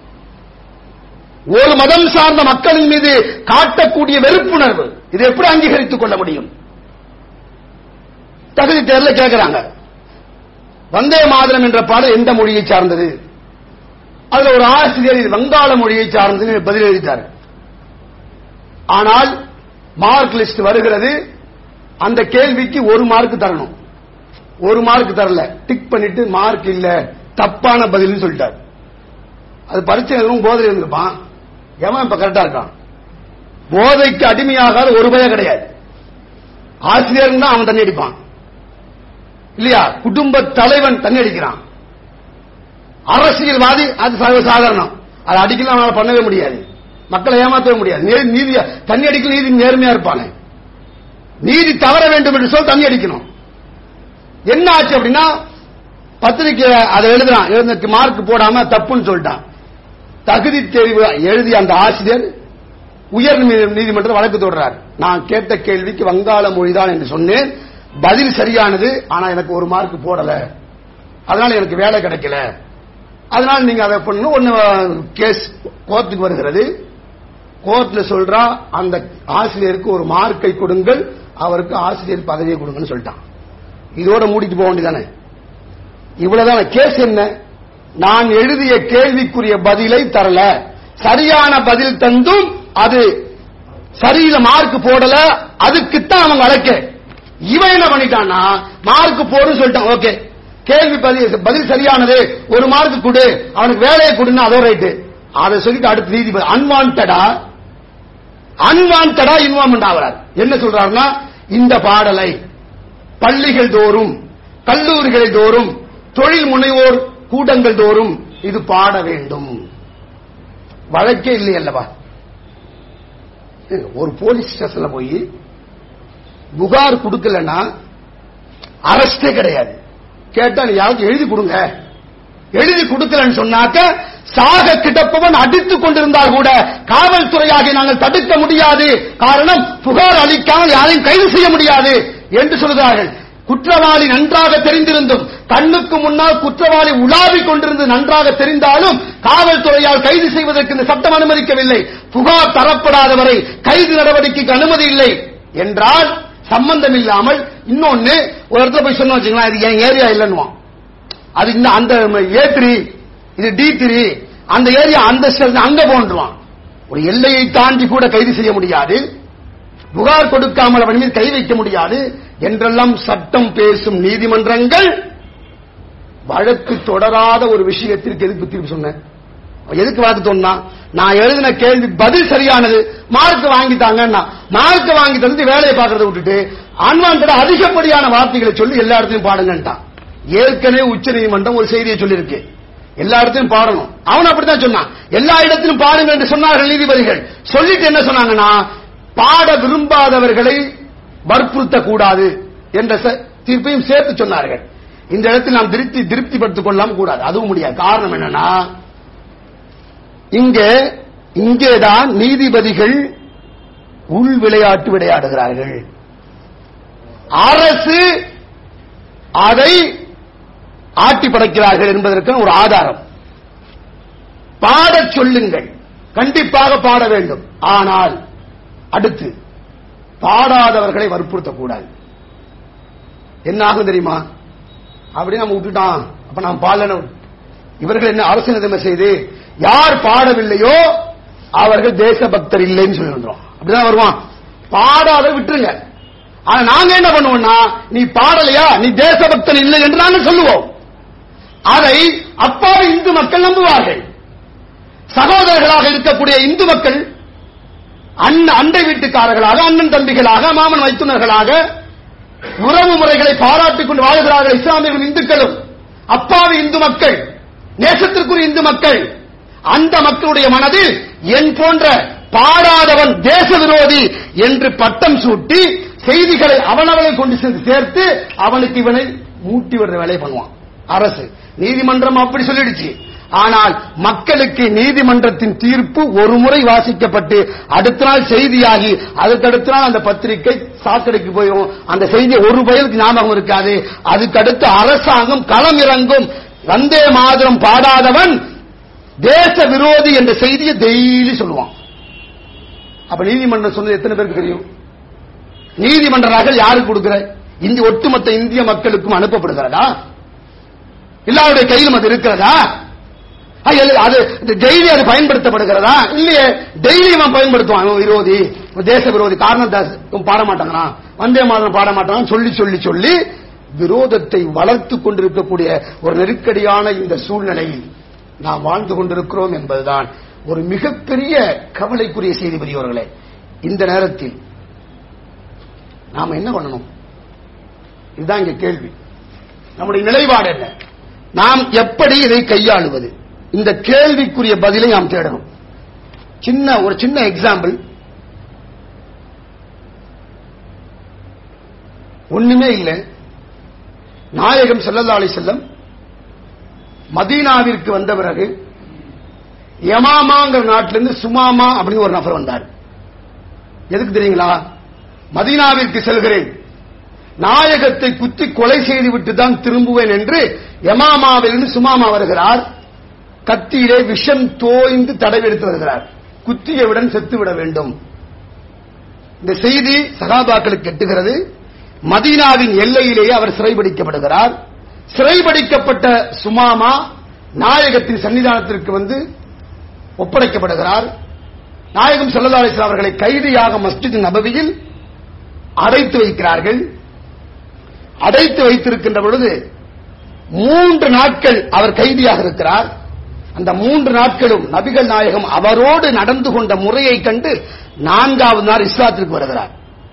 ஒரு மதம் சார்ந்த மக்களின் மீது காட்டக்கூடிய வெறுப்புணர்வு இதை எப்படி அங்கீகரித்துக் கொள்ள முடியும் தகுதி தேர்ல கேட்கிறாங்க வந்தே மாதரம் என்ற பாடல் எந்த மொழியை சார்ந்தது அதுல ஒரு ஆசிரியர் இது வங்காள மொழியை சார்ந்தது பதில் எழுதிட்டார் ஆனால் மார்க் லிஸ்ட் வருகிறது அந்த கேள்விக்கு ஒரு மார்க் தரணும் ஒரு மார்க் தரல டிக் பண்ணிட்டு மார்க் இல்ல தப்பான பதில்னு சொல்லிட்டார் அது பரீட்சை எழுதும் போதையில் இருந்திருப்பான் எவன் இப்ப கரெக்டா இருக்கான் போதைக்கு அடிமையாகாத ஒரு பயம் கிடையாது ஆசிரியர் தான் அவன் தண்ணி அடிப்பான் இல்லையா குடும்ப தலைவன் தண்ணி அடிக்கிறான் அரசியல்வாதி அது சர்வ சாதாரணம் அது அடிக்கலாம் அவனால பண்ணவே முடியாது மக்களை ஏமாற்றவே முடியாது நே- நீதி தண்ணி அடிக்கல நீதி நேர்மையா இருப்பானே நீதி தவற வேண்டும் என்று சொல் தண்ணி அடிக்கணும் என்ன ஆச்சு அப்படின்னா பத்திரிக்கை அதை எழுதுறான் எழுதுக்கு மார்க் போடாம தப்புன்னு சொல்லிட்டான் தகுதி தேர்வு எழுதிய அந்த ஆசிரியர் உயர் நீதி- நீதிமன்றம் வழக்கு தொடர்றார் நான் கேட்ட கேள்விக்கு வங்காள மொழிதான் என்று சொன்னேன் பதில் சரியானது ஆனா எனக்கு ஒரு மார்க் போடல அதனால எனக்கு வேலை கிடைக்கல அதனால நீங்க அதை பண்ணணும் ஒன்னு கேஸ் கோர்ட்டுக்கு வருகிறது கோர்ட்ல சொல்றா அந்த ஆசிரியருக்கு ஒரு மார்க்கை கொடுங்கள் அவருக்கு ஆசிரியர் பதவியை கொடுங்கன்னு சொல்லிட்டான் இதோட மூடிட்டு போக வேண்டியதானே இவ்வளவுதான் கேஸ் என்ன நான் எழுதிய கேள்விக்குரிய பதிலை தரல சரியான பதில் தந்தும் அது சரியில மார்க் போடல அதுக்குத்தான் அவங்க அழைக்க இவன் என்ன பண்ணிட்டான்னா மார்க் போடுன்னு சொல்லிட்டான் ஓகே கேள்வி பதில் பதில் சரியானது ஒரு மார்க் கொடு அவனுக்கு வேலையை கொடுன்னு அதோ ரைட்டு அதை சொல்லிட்டு அடுத்து நீதிபதி அன்வான்டா அன்வான்டா இன்வால்மெண்ட் ஆகிறார் என்ன சொல்றாருன்னா இந்த பாடலை பள்ளிகள் தோறும் கல்லூரிகள் தோறும் தொழில் முனைவோர் கூட்டங்கள் தோறும் இது பாட வேண்டும் வழக்கே இல்லை அல்லவா ஒரு போலீஸ் ஸ்டேஷன்ல போய் புகார் கொடுக்கலன்னா அரஸ்டே கிடையாது கேட்டா நீ யாருக்கு எழுதி கொடுங்க எழுதி கொடுக்கலன்னு சொன்னாக்க சாக கிடப்பவன் அடித்துக் கொண்டிருந்தால் கூட காவல்துறையாகி நாங்கள் தடுக்க முடியாது காரணம் புகார் அளிக்காமல் யாரையும் கைது செய்ய முடியாது என்று சொல்கிறார்கள் குற்றவாளி நன்றாக தெரிந்திருந்தும் கண்ணுக்கு முன்னால் குற்றவாளி உலாவிக் கொண்டிருந்து நன்றாக தெரிந்தாலும் காவல்துறையால் கைது செய்வதற்கு இந்த சட்டம் அனுமதிக்கவில்லை புகார் தரப்படாதவரை கைது நடவடிக்கைக்கு அனுமதி இல்லை என்றால் சம்பந்தம் இல்லாமல் இன்னொன்னு ஒரு இடத்துல போய் சொன்ன வச்சுக்கலாம் இது என் ஏரியா இல்லைன்னுவான் அது இன்னும் அந்த ஏ த்ரீ இது டி த்ரீ அந்த ஏரியா அந்த செல் அங்க போன்றுவான் ஒரு எல்லையை தாண்டி கூட கைது செய்ய முடியாது புகார் கொடுக்காமல் அவன் மீது கை வைக்க முடியாது என்றெல்லாம் சட்டம் பேசும் நீதிமன்றங்கள் வழக்கு தொடராத ஒரு விஷயத்திற்கு எதுக்கு தீர்ப்பு சொன்னேன் எதுக்கு வழக்கு சொன்னா நான் எழுதின கேள்வி பதில் சரியானது மார்க் வாங்கிட்டாங்கன்னா மார்க் வாங்கி தந்து வேலையை பார்க்கறத விட்டுட்டு அன்வான்ட அதிகப்படியான வார்த்தைகளை சொல்லி எல்லா இடத்துலயும் பாடுங்கன்ட்டான் ஏற்கனவே உச்ச நீதிமன்றம் ஒரு செய்தியை சொல்லியிருக்கு எல்லா இடத்திலும் பாடணும் அவன் அப்படித்தான் சொன்னான் எல்லா இடத்திலும் பாடுங்க என்று சொன்னார்கள் நீதிபதிகள் சொல்லிட்டு என்ன சொன்னாங்கன்னா பாட விரும்பாதவர்களை வற்புறுத்த கூடாது என்ற ச- தீர்ப்பையும் சேர்த்து சொன்னார்கள் இந்த இடத்தில் நாம் திருப்தி திருப்திப்படுத்திக் கொள்ளலாம் கூடாது அதுவும் முடியாது காரணம் என்னன்னா இங்கே இங்கேதான் நீதிபதிகள் உள் விளையாட்டு விளையாடுகிறார்கள் அரசு அதை ஆட்டி படைக்கிறார்கள் என்பதற்கு ஒரு ஆதாரம் பாடச் சொல்லுங்கள் கண்டிப்பாக பாட வேண்டும் ஆனால் அடுத்து பாடாதவர்களை வற்புறுத்தக்கூடாது என்ன ஆகும் தெரியுமா அப்படி நம்ம விட்டுட்டான் அப்ப நாம் பாடல இவர்கள் என்ன அரசு நிலைமை செய்து யார் பாடவில்லையோ அவர்கள் தேசபக்தர் இல்லைன்னு சொல்லி வந்துரும் அப்படிதான் வருவான் பாடாத விட்டுருங்க ஆனா நாங்க என்ன பண்ணுவோம்னா நீ பாடலையா நீ தேசபக்தன் இல்லை என்று நாங்க சொல்லுவோம் அதை அப்பாவி இந்து மக்கள் நம்புவார்கள் சகோதரர்களாக இருக்கக்கூடிய இந்து மக்கள் அண்ணன் அண்டை வீட்டுக்காரர்களாக அண்ணன் தம்பிகளாக மாமன் மைத்துனர்களாக உறவு முறைகளை பாராட்டிக் கொண்டு வாழ்கிறார்கள் இஸ்லாமியர்களும் இந்துக்களும் அப்பாவி இந்து மக்கள் நேசத்திற்குரிய இந்து மக்கள் அந்த மக்களுடைய மனதில் என் போன்ற பாடாதவன் தேச விரோதி என்று பட்டம் சூட்டி செய்திகளை அவனவனை கொண்டு சென்று சேர்த்து அவனுக்கு இவனை மூட்டி விடுற வேலையை பண்ணுவான் அரசு நீதிமன்றம் அப்படி சொல்லிடுச்சு ஆனால் மக்களுக்கு நீதிமன்றத்தின் தீர்ப்பு ஒரு முறை வாசிக்கப்பட்டு அடுத்த நாள் செய்தியாகி அதுக்கடுத்த நாள் அந்த பத்திரிகை சாக்கடைக்கு போயிடும் அந்த செய்தி ஒரு பயலுக்கு ஞாபகம் இருக்காது அதுக்கடுத்து அரசாங்கம் களம் இறங்கும் வந்தே மாதிரம் பாடாதவன் தேச விரோதி என்ற செய்தியை டெய்லி சொல்லுவான் அப்ப நீதிமன்றம் சொன்னது எத்தனை பேருக்கு தெரியும் நீதிமன்ற நகல் யாருக்கு கொடுக்கிற இந்தி ஒட்டுமொத்த இந்திய மக்களுக்கும் அனுப்பப்படுகிறதா எல்லாருடைய கையிலும் அது இருக்கிறதா அது எது- அது டெய்லி அது பயன்படுத்தப்படுகிறதா இல்லையே டெய்லி இவன் பயன்படுத்துவான் இவன் விரோதி இவன் தேச விரோதி காரணம் தாஸ் இவன் பாட மாட்டாங்கிறான் வந்தே மாதம் பாட மாட்டான் சொல்லி சொல்லி சொல்லி விரோதத்தை வளர்த்து கொண்டிருக்கக்கூடிய ஒரு நெருக்கடியான இந்த சூழ்நிலையில் நாம் வாழ்ந்து கொண்டிருக்கிறோம் என்பதுதான் ஒரு மிகப்பெரிய கவலைக்குரிய செய்தி பெரியவர்களே இந்த நேரத்தில் நாம என்ன பண்ணணும் இதுதான் இங்க கேள்வி நம்முடைய நிலைப்பாடு என்ன நாம் எப்படி இதை கையாளுவது இந்த கேள்விக்குரிய பதிலை நாம் தேடணும் சின்ன ஒரு சின்ன எக்ஸாம்பிள் ஒண்ணுமே இல்லை நாயகம் ஸல்லல்லாஹு அலைஹி செல்லம் மதீனாவிற்கு வந்த பிறகு யமாமாங்கிற நாட்டிலிருந்து சுமாமா அப்படின்னு ஒரு நபர் வந்தார் எதுக்கு தெரியுங்களா மதீனாவிற்கு செல்கிறேன் நாயகத்தை குத்தி கொலை செய்துவிட்டு தான் திரும்புவேன் என்று யமாமாவிலிருந்து சுமாமா வருகிறார் கத்தியிலே விஷம் தோய்ந்து தடவெடுத்து வருகிறார் குத்தியவுடன் செத்துவிட வேண்டும் இந்த செய்தி சகாபாக்களுக்கு எட்டுகிறது மதீனாவின் எல்லையிலேயே அவர் சிறைபிடிக்கப்படுகிறார் சிறைபிடிக்கப்பட்ட சுமாமா நாயகத்தின் சன்னிதானத்திற்கு வந்து ஒப்படைக்கப்படுகிறார் நாயகம் ஸல்லல்லாஹு அலைஹி வஸல்லம் அவர்களை கைதியாக மஸ்ஜித் நபவியில் அடைத்து வைக்கிறார்கள் அடைத்து வைத்திருக்கின்ற பொழுது மூன்று நாட்கள் அவர் கைதியாக இருக்கிறார் அந்த மூன்று நாட்களும் நபிகள் நாயகம் அவரோடு நடந்து கொண்ட முறையை கண்டு நான்காவது நாள் இஸ்லாத்திற்கு வருகிறார்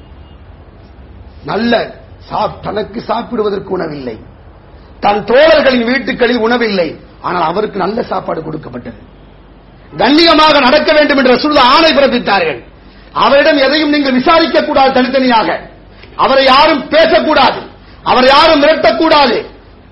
நல்ல சாப்- தனக்கு சாப்பிடுவதற்கு உணவில்லை தன் தோழர்களின் வீட்டுகளில் உணவில்லை ஆனால் அவருக்கு நல்ல சாப்பாடு கொடுக்கப்பட்டது கண்ணியமாக நடக்க வேண்டும் என்று ரசூலுல்லாஹ் ஆணை பிறப்பித்தார்கள் அவரிடம் எதையும் நீங்கள் விசாரிக்க கூடாது தனித்தனியாக அவரை யாரும் பேசக்கூடாது அவரை யாரும் மிரட்டக்கூடாது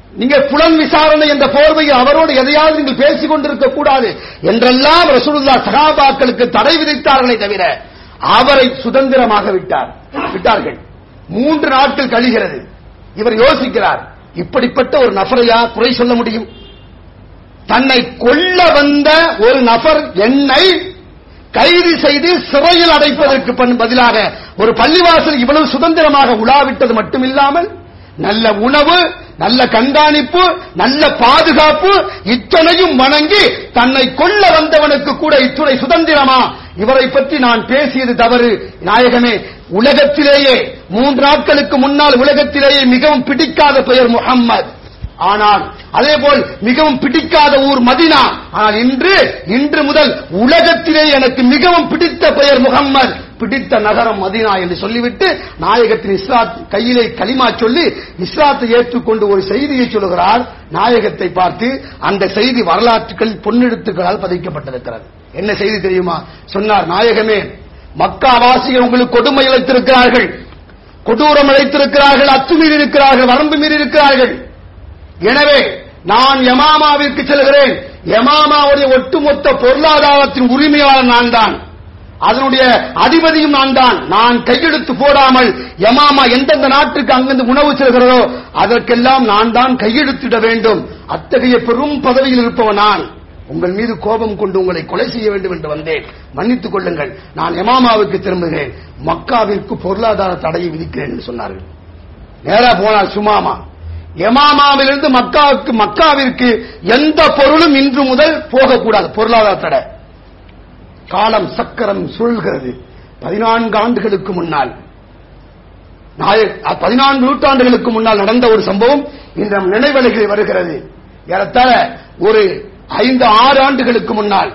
நீங்க புலன் விசாரணை என்ற போர்வையில் அவரோடு எதையாவது நீங்கள் பேசிக் கொண்டிருக்க கூடாது என்றெல்லாம் ரசூலுல்லா சகாபாக்களுக்கு தடை விதித்தார்களே தவிர அவரை சுதந்திரமாக விட்டார் விட்டார்கள் மூன்று நாட்கள் கழிகிறது இவர் யோசிக்கிறார் இப்படிப்பட்ட ஒரு நபரையா குறை சொல்ல முடியும் தன்னை கொல்ல வந்த ஒரு நபர் என்னை கைது செய்து சிறையில் அடைப்பதற்கு பன்- பதிலாக ஒரு பள்ளிவாசல் இவ்வளவு சுதந்திரமாக உலாவிட்டது மட்டுமில்லாமல் நல்ல உணவு நல்ல கண்காணிப்பு நல்ல பாதுகாப்பு இத்தனையும் வணங்கி தன்னை கொல்ல வந்தவனுக்கு கூட இத்துணை சுதந்திரமா இவரை பற்றி நான் பேசியது தவறு நாயகமே உலகத்திலேயே மூன்று நாட்களுக்கு முன்னால் உலகத்திலேயே மிகவும் பிடிக்காத பெயர் முகம்மது ஆனால் அதேபோல் மிகவும் பிடிக்காத ஊர் மதினா ஆனால் இன்று இன்று முதல் உலகத்திலே எனக்கு மிகவும் பிடித்த பெயர் முகம்மது பிடித்த நகரம் மதினா என்று சொல்லிவிட்டு நாயகத்தின் இஸ்லாத் கையிலே களிமா சொல்லி இஸ்லாத்தை ஏற்றுக்கொண்டு ஒரு செய்தியை சொல்லுகிறார் நாயகத்தை பார்த்து அந்த செய்தி வரலாற்றுகள் பொன்னெழுத்துக்களால் பதிக்கப்பட்டிருக்கிறது என்ன செய்தி தெரியுமா சொன்னார் நாயகமே மக்காவாசிகள் உங்களுக்கு கொடுமை இழைத்திருக்கிறார்கள் கொடூரம் இழைத்திருக்கிறார்கள் அத்துமீறி இருக்கிறார்கள் வரம்பு மீறி இருக்கிறார்கள் எனவே நான் யமாமாவிற்கு செல்கிறேன் யமாமாவுடைய ஒட்டுமொத்த பொருளாதாரத்தின் உரிமையாளர் நான் தான் அதனுடைய அதிபதியும் நான் தான் நான் கையெழுத்து போடாமல் யமாமா எந்தெந்த நாட்டுக்கு அங்கிருந்து உணவு செல்கிறதோ அதற்கெல்லாம் நான் தான் கையெழுத்திட வேண்டும் அத்தகைய பெரும் பதவியில் இருப்பவன் நான் உங்கள் மீது கோபம் கொண்டு உங்களை கொலை செய்ய வேண்டும் என்று வந்தேன் மன்னித்துக் கொள்ளுங்கள் நான் யமாமாவுக்கு திரும்புகிறேன் மக்காவிற்கு பொருளாதார தடையை விதிக்கிறேன் என்று சொன்னார்கள் நேரா போனார் சுமாமா எமாமாவிலிருந்து மக்காவுக்கு மக்காவிற்கு எந்த பொருளும் இன்று முதல் போகக்கூடாது பொருளாதார தடை காலம் சக்கரம் சுழல்கிறது பதினான்கு ஆண்டுகளுக்கு முன்னால் நாய- பதினான்கு நூற்றாண்டுகளுக்கு முன்னால் நடந்த ஒரு சம்பவம் இன்று நம் நினைவலைகளில் வருகிறது ஏறத்தாழ ஒரு ஐந்து ஆறு ஆண்டுகளுக்கு முன்னால்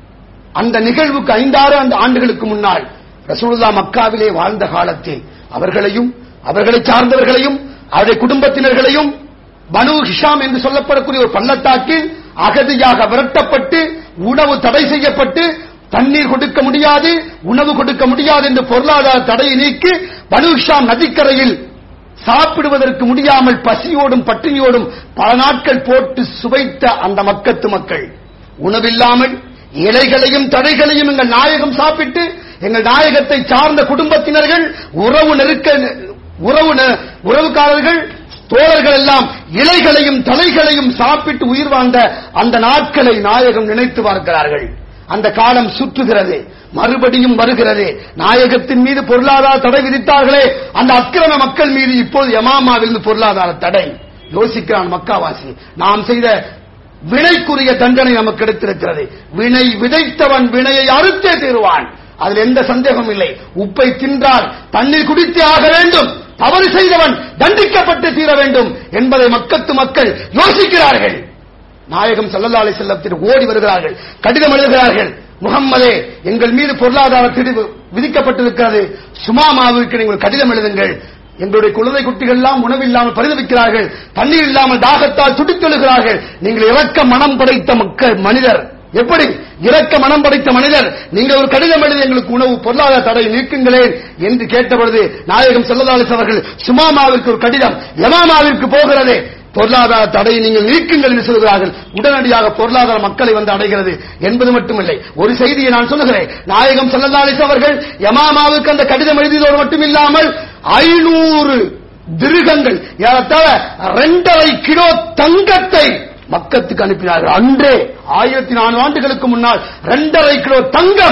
அந்த நிகழ்வுக்கு ஐந்தாறு ஆண்டு ஆண்டுகளுக்கு முன்னால் ரசூலுல்லா மக்காவிலே வாழ்ந்த காலத்தில் அவர்களையும் அவர்களை சார்ந்தவர்களையும் அவருடைய குடும்பத்தினர்களையும் பனு ஹிஷாம் என்று சொல்லப்படக்கூடிய ஒரு பள்ளத்தாக்கில் அகதியாக விரட்டப்பட்டு உணவு தடை செய்யப்பட்டு தண்ணீர் கொடுக்க முடியாது உணவு கொடுக்க முடியாது என்று பொருளாதார தடையை நீக்கி பனு ஹிஷாம் நதிக்கரையில் சாப்பிடுவதற்கு முடியாமல் பசியோடும் பட்டினியோடும் பல நாட்கள் போட்டு சுவைத்த அந்த மக்கத்து மக்கள் உணவில்லாமல் இலைகளையும் தடைகளையும் எங்கள் நாயகம் சாப்பிட்டு எங்கள் நாயகத்தை சார்ந்த குடும்பத்தினர்கள் உறவு நெருக்க உறவு நெ- உறவுக்காரர்கள் தோழர்கள் எல்லாம் இலைகளையும் தலைகளையும் சாப்பிட்டு உயிர் வாழ்ந்த அந்த நாட்களை நாயகம் நினைத்து பார்க்கிறார்கள் அந்த காலம் சுற்றுகிறது மறுபடியும் வருகிறது நாயகத்தின் மீது பொருளாதார தடை விதித்தார்களே அந்த அக்கிரம மக்கள் மீது இப்போது யமாமாவிலிருந்து பொருளாதார தடை யோசிக்கிறான் மக்காவாசி நாம் செய்த வினைக்குரிய தண்டனை நமக்கு கிடைத்திருக்கிறது வினை விதைத்தவன் வினையை அறுத்தே தீருவான் அதில் எந்த சந்தேகமும் இல்லை உப்பை தின்றால் தண்ணீர் குடித்தே ஆக வேண்டும் தவறு செய்தவன் தண்டிக்கப்பட்டு தீர வேண்டும் என்பதை மக்கத்து மக்கள் யோசிக்கிறார்கள் நாயகம் ஸல்லல்லாஹு அலைஹி செல்லத்தில் ஓடி வருகிறார்கள் கடிதம் எழுதுகிறார்கள் முகம்மதே எங்கள் மீது பொருளாதார திரிவு விதிக்கப்பட்டிருக்கிறது சுமாமாவிற்கு நீங்கள் கடிதம் எழுதுங்கள் எங்களுடைய குழந்தை குட்டிகள் எல்லாம் உணவில்லாமல் பரிதவிக்கிறார்கள் தண்ணீர் இல்லாமல் தாகத்தால் துடித்தெழுகிறார்கள் நீங்கள் இறக்க மனம் படைத்த மக்கள் மனிதர் எப்படி இறக்க மனம் படைத்த மனிதர் நீங்கள் ஒரு கடிதம் எழுதி எங்களுக்கு உணவு பொருளாதார தடை நீக்குங்களேன் என்று கேட்டபொழுது நாயகம் செல்லதாலிஸ் அவர்கள் சுமாமாவிற்கு ஒரு கடிதம் யமாமாவிற்கு போகிறது பொருளாதார தடையை நீங்கள் நீக்குங்கள் என்று சொல்கிறார்கள் உடனடியாக பொருளாதார மக்களை வந்து அடைகிறது என்பது மட்டுமில்லை ஒரு செய்தியை நான் சொல்லுகிறேன் நாயகம் செல்லதாலிஸ் அவர்கள் யமாமாவுக்கு அந்த கடிதம் எழுதியதோடு மட்டுமில்லாமல் ஐநூறு திருகங்கள் ஏறத்தாழ ரெண்டரை கிலோ தங்கத்தை மக்கத்துக்கு அனுப்பினார்கள் அன்றே ஆயிரத்தி நானூறு ஆண்டுகளுக்கு முன்னால் ரெண்டரை கிலோ தங்கம்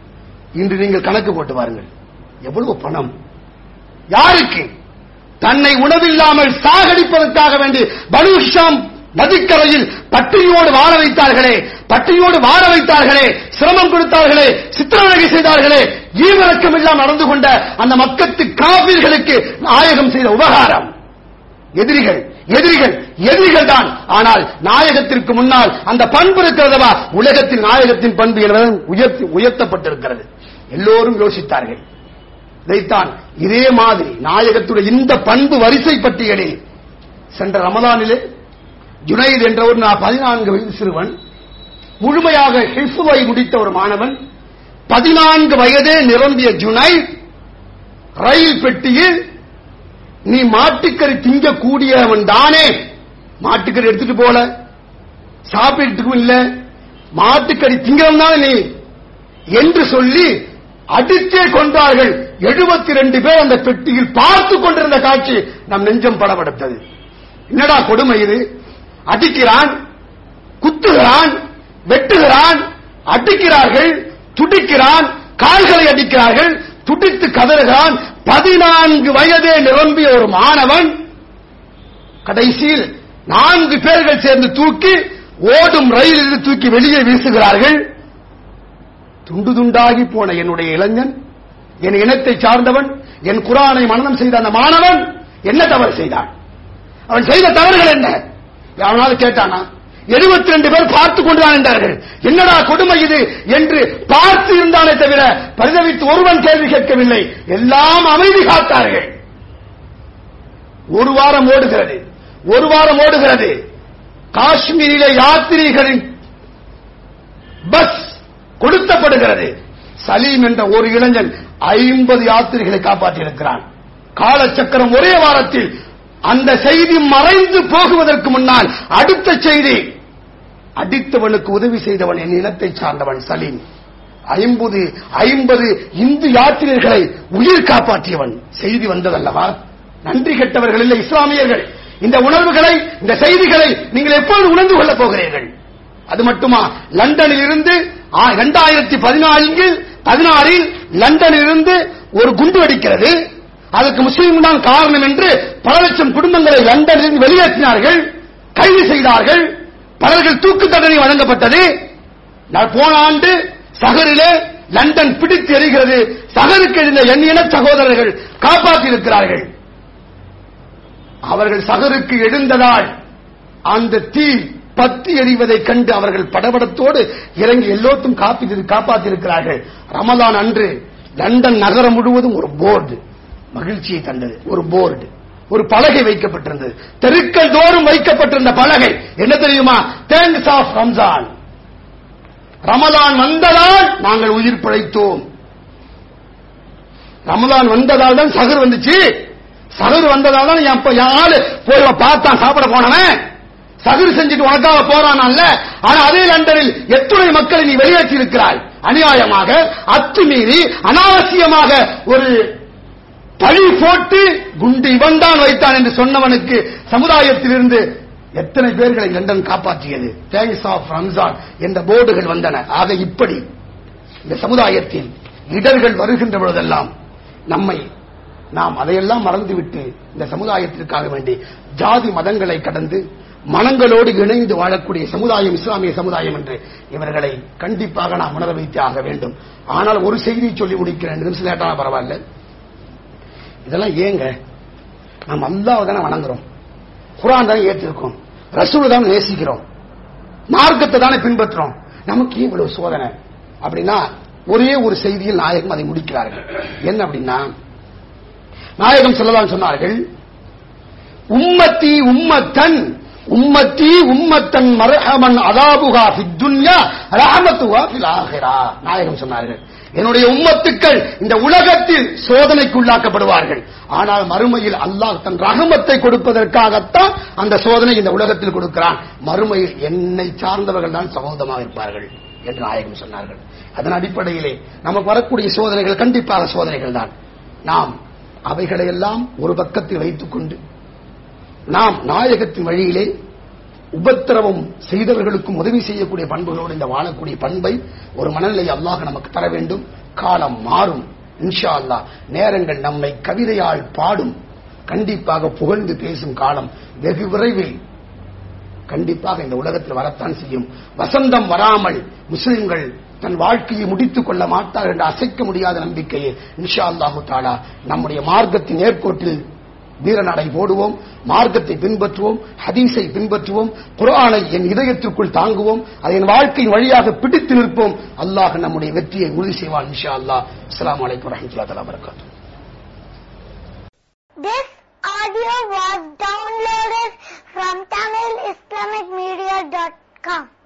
இன்று நீங்கள் கணக்கு போட்டு பாருங்கள் எவ்வளவு பணம் யாருக்கு தன்னை உணவில்லாமல் சாகடிப்பதற்காக வேண்டி பனு ஹிஷாம் நதிக்கரையில் பட்டினியோடு வாழ வைத்தார்களே பட்டினியோடு வாழ வைத்தார்களே சிரமம் கொடுத்தார்களே சித்திரவதை செய்தார்களே ஈவிரக்கம் இல்லாமல் நடந்து கொண்ட அந்த மக்கத்து காவிர்களுக்கு நாயகம் செய்த உபகாரம் எதிரிகள் எதிரிகள் எதிரிகள் தான் ஆனால் நாயகத்திற்கு முன்னால் அந்த பண்பு இருக்கிறதவா உலகத்தில் நாயகத்தின் பண்பு என்பது உயர்த்தி உயர்த்தப்பட்டிருக்கிறது எல்லோரும் யோசித்தார்கள் இதைத்தான் இதே மாதிரி நாயகத்துடைய இந்த பண்பு வரிசை பட்டியலில் சென்ற ரமதானிலே ஜுனைத் என்ற ஒரு நான் பதினான்கு வயது சிறுவன் முழுமையாக ஹிஃபுவை முடித்த ஒரு மாணவன் பதினான்கு வயதே நிரம்பிய ஜுனைத் ரயில் பெட்டியில் நீ மாட்டுக்கறி திங்கக்கூடியவன் தானே மாட்டுக்கறி எடுத்துட்டு போல சாப்பிட்டுக்கும் இல்ல மாட்டுக்கறி திங்கிறோம் தான் நீ என்று சொல்லி அடித்தே கொண்டார்கள் எழுபத்தி ரெண்டு பேர் அந்த பெட்டியில் பார்த்து கொண்டிருந்த காட்சி நம் நெஞ்சம் படபடுத்தது என்னடா கொடுமை இது அடிக்கிறான் குத்துகிறான் வெட்டுகிறான் அடிக்கிறார்கள் துடிக்கிறான் கால்களை அடிக்கிறார்கள் துடித்து கதறுகிறான் பதினான்கு வயதே நிரம்பிய ஒரு மாணவன் கடைசியில் நான்கு பேர்கள் சேர்ந்து தூக்கி ஓடும் ரயிலில் தூக்கி வெளியே வீசுகிறார்கள் துண்டு துண்டாகி போன என்னுடைய இளைஞன் என் இனத்தை சார்ந்தவன் என் குரானை மனனம் செய்த அந்த மாணவன் என்ன தவறு செய்தான் அவன் செய்த தவறுகள் என்ன அவனாவது கேட்டானா எழுபத்தி ரெண்டு பேர் பார்த்து கொண்டுதான் என்றார்கள் என்னடா கொடுமை இது என்று பார்த்து இருந்தானே தவிர பரிதவித்து ஒருவன் கேள்வி கேட்கவில்லை எல்லாம் அமைதி காத்தார்கள் ஒரு வாரம் ஓடுகிறது ஒரு வாரம் ஓடுகிறது காஷ்மீரில யாத்திரிகளின் பஸ் கொடுத்தப்படுகிறது சலீம் என்ற ஒரு இளைஞன் ஐம்பது யாத்திரிகளை காப்பாற்றியிருக்கிறான் காலச்சக்கரம் ஒரே வாரத்தில் அந்த செய்தி மறைந்து போகுவதற்கு முன்னால் அடுத்த செய்தி அடித்தவனுக்கு உதவி செய்தவன் என் இனத்தை சார்ந்தவன் சலீம் ஐம்பது ஐம்பது இந்து யாத்திரியர்களை உயிர் காப்பாற்றியவன் செய்தி வந்ததல்லவா நன்றி கெட்டவர்கள் இல்லை இஸ்லாமியர்கள் இந்த உணர்வுகளை இந்த செய்திகளை நீங்கள் எப்பொழுது உணர்ந்து கொள்ளப் போகிறீர்கள் அது மட்டுமா லண்டனில் இருந்து இரண்டாயிரத்தி பதினான்கில் பதினாறில் லண்டனில் இருந்து ஒரு குண்டு வெடிக்கிறது அதற்கு முஸ்லீம் தான் காரணம் என்று பல லட்சம் குடும்பங்களை லண்டனில் வெளியேற்றினார்கள் கைது செய்தார்கள் பலர்கள் தூக்கு தண்டனை வழங்கப்பட்டது போன ஆண்டு சகரிலே லண்டன் பிடித்து எறிகிறது சகருக்கு எழுந்த எண்ணின சகோதரர்கள் காப்பாற்றியிருக்கிறார்கள் அவர்கள் சகருக்கு எழுந்ததால் அந்த தீ பத்தி எறிவதை கண்டு அவர்கள் படபடத்தோடு இறங்கி எல்லோருக்கும் காப்பி காப்பாற்றியிருக்கிறார்கள் ரமலான் அன்று லண்டன் நகரம் முழுவதும் ஒரு போர்டு மகிழ்ச்சியை தந்தது ஒரு போர்டு ஒரு பலகை வைக்கப்பட்டிருந்தது தெருக்கள் தோறும் வைக்கப்பட்டிருந்த பலகை என்ன தெரியுமா தேங்க்ஸ் ஆஃப் ரம்ஜான் ரமலான் வந்ததால் நாங்கள் உயிர் பிழைத்தோம் ரமலான் வந்ததால் தான் சகர் வந்துச்சு சகர் வந்ததால் தான் என் ஆளு போய் பார்த்தான் சாப்பிட போனவன் சகர் செஞ்சுட்டு உனக்காக போறானால ஆனா அதே லண்டனில் எத்துணை மக்களை நீ வெளியேற்றி இருக்கிறாய் அநியாயமாக அத்துமீறி அனாவசியமாக ஒரு பழி போட்டு குண்டு இவன் தான் வைத்தான் என்று சொன்னவனுக்கு சமுதாயத்திலிருந்து எத்தனை பேர்களை லண்டன் காப்பாற்றியது தேங்க்ஸ் ஆஃப் ரம்ஜான் என்ற போர்டுகள் வந்தன ஆக இப்படி இந்த சமுதாயத்தில் இடர்கள் வருகின்ற பொழுதெல்லாம் நம்மை நாம் அதையெல்லாம் மறந்துவிட்டு இந்த சமுதாயத்திற்காக வேண்டி ஜாதி மதங்களை கடந்து மனங்களோடு இணைந்து வாழக்கூடிய சமுதாயம் இஸ்லாமிய சமுதாயம் என்று இவர்களை கண்டிப்பாக நாம் உணர வைத்தே ஆக வேண்டும் ஆனால் ஒரு செய்தி சொல்லி முடிக்கிறேன் நிமிஷம் லேட்டான பரவாயில்ல இதெல்லாம் ஏங்க நாம் அல்லாஹ் தானே வணங்குறோம் குரான் தானே ஏற்றிருக்கோம் ரசூல் தானே நேசிக்கிறோம் மார்க்கத்தை தானே பின்பற்றுறோம் நமக்கு ஏன் இவ்வளவு சோதனை அப்படின்னா ஒரே ஒரு செய்தியில் நாயகம் அதை முடிக்கிறார்கள் என்ன அப்படின்னா நாயகம் சொல்லலாம் சொன்னார்கள் உம்மத்தி உம்மத்தன் உம்மத்தி உம்மத்தன் மரஹமன் அதாபுகா ஃபித்துன்யா ரஹமத்துகா ஃபில் ஆஹிரா நாயகம் சொன்னார்கள் என்னுடைய உம்மத்துக்கள் இந்த உலகத்தில் சோதனைக்குள்ளாக்கப்படுவார்கள் ஆனால் மறுமையில் அல்லாஹ் தன் ரகமத்தை கொடுப்பதற்காகத்தான் அந்த சோதனை இந்த உலகத்தில் கொடுக்கிறான் மறுமையில் என்னை சார்ந்தவர்கள் தான் சமூகமாக இருப்பார்கள் என்று நாயகம் சொன்னார்கள் அதன் அடிப்படையிலே நமக்கு வரக்கூடிய சோதனைகள் கண்டிப்பாக சோதனைகள் தான் நாம் அவைகளையெல்லாம் ஒரு பக்கத்தில் வைத்துக் கொண்டு நாம் நாயகத்தின் வழியிலே உபத்திரவம் செய்தவர்களுக்கும் உதவி செய்யக்கூடிய பண்புகளோடு இந்த வாழக்கூடிய பண்பை ஒரு மனநிலை அல்லாஹ் நமக்கு தர வேண்டும் காலம் மாறும் இன்ஷா அல்லாஹ் நேரங்கள் நம்மை கவிதையால் பாடும் கண்டிப்பாக புகழ்ந்து பேசும் காலம் வெகு விரைவில் கண்டிப்பாக இந்த உலகத்தில் வரத்தான் செய்யும் வசந்தம் வராமல் முஸ்லிம்கள் தன் வாழ்க்கையை முடித்துக் கொள்ள மாட்டார் என்ற அசைக்க முடியாத நம்பிக்கையை இன்ஷா அல்லாஹு தாலா நம்முடைய மார்க்கத்தின் நேர்கோட்டில் வீரநடை போடுவோம் மார்க்கத்தை பின்பற்றுவோம் ஹதீஸை பின்பற்றுவோம் குரானை என் இதயத்திற்குள் தாங்குவோம் அதை என் வாழ்க்கையின் வழியாக பிடித்து நிற்போம் அல்லாஹ் நம்முடைய வெற்றியை உறுதி செய்வான் இன்ஷா அல்லாஹ் அஸ்லாம் வலைக்கம் வரமத்துல்லா தலா வரகாத்து This audio was downloaded from TamilIslamicMedia.com.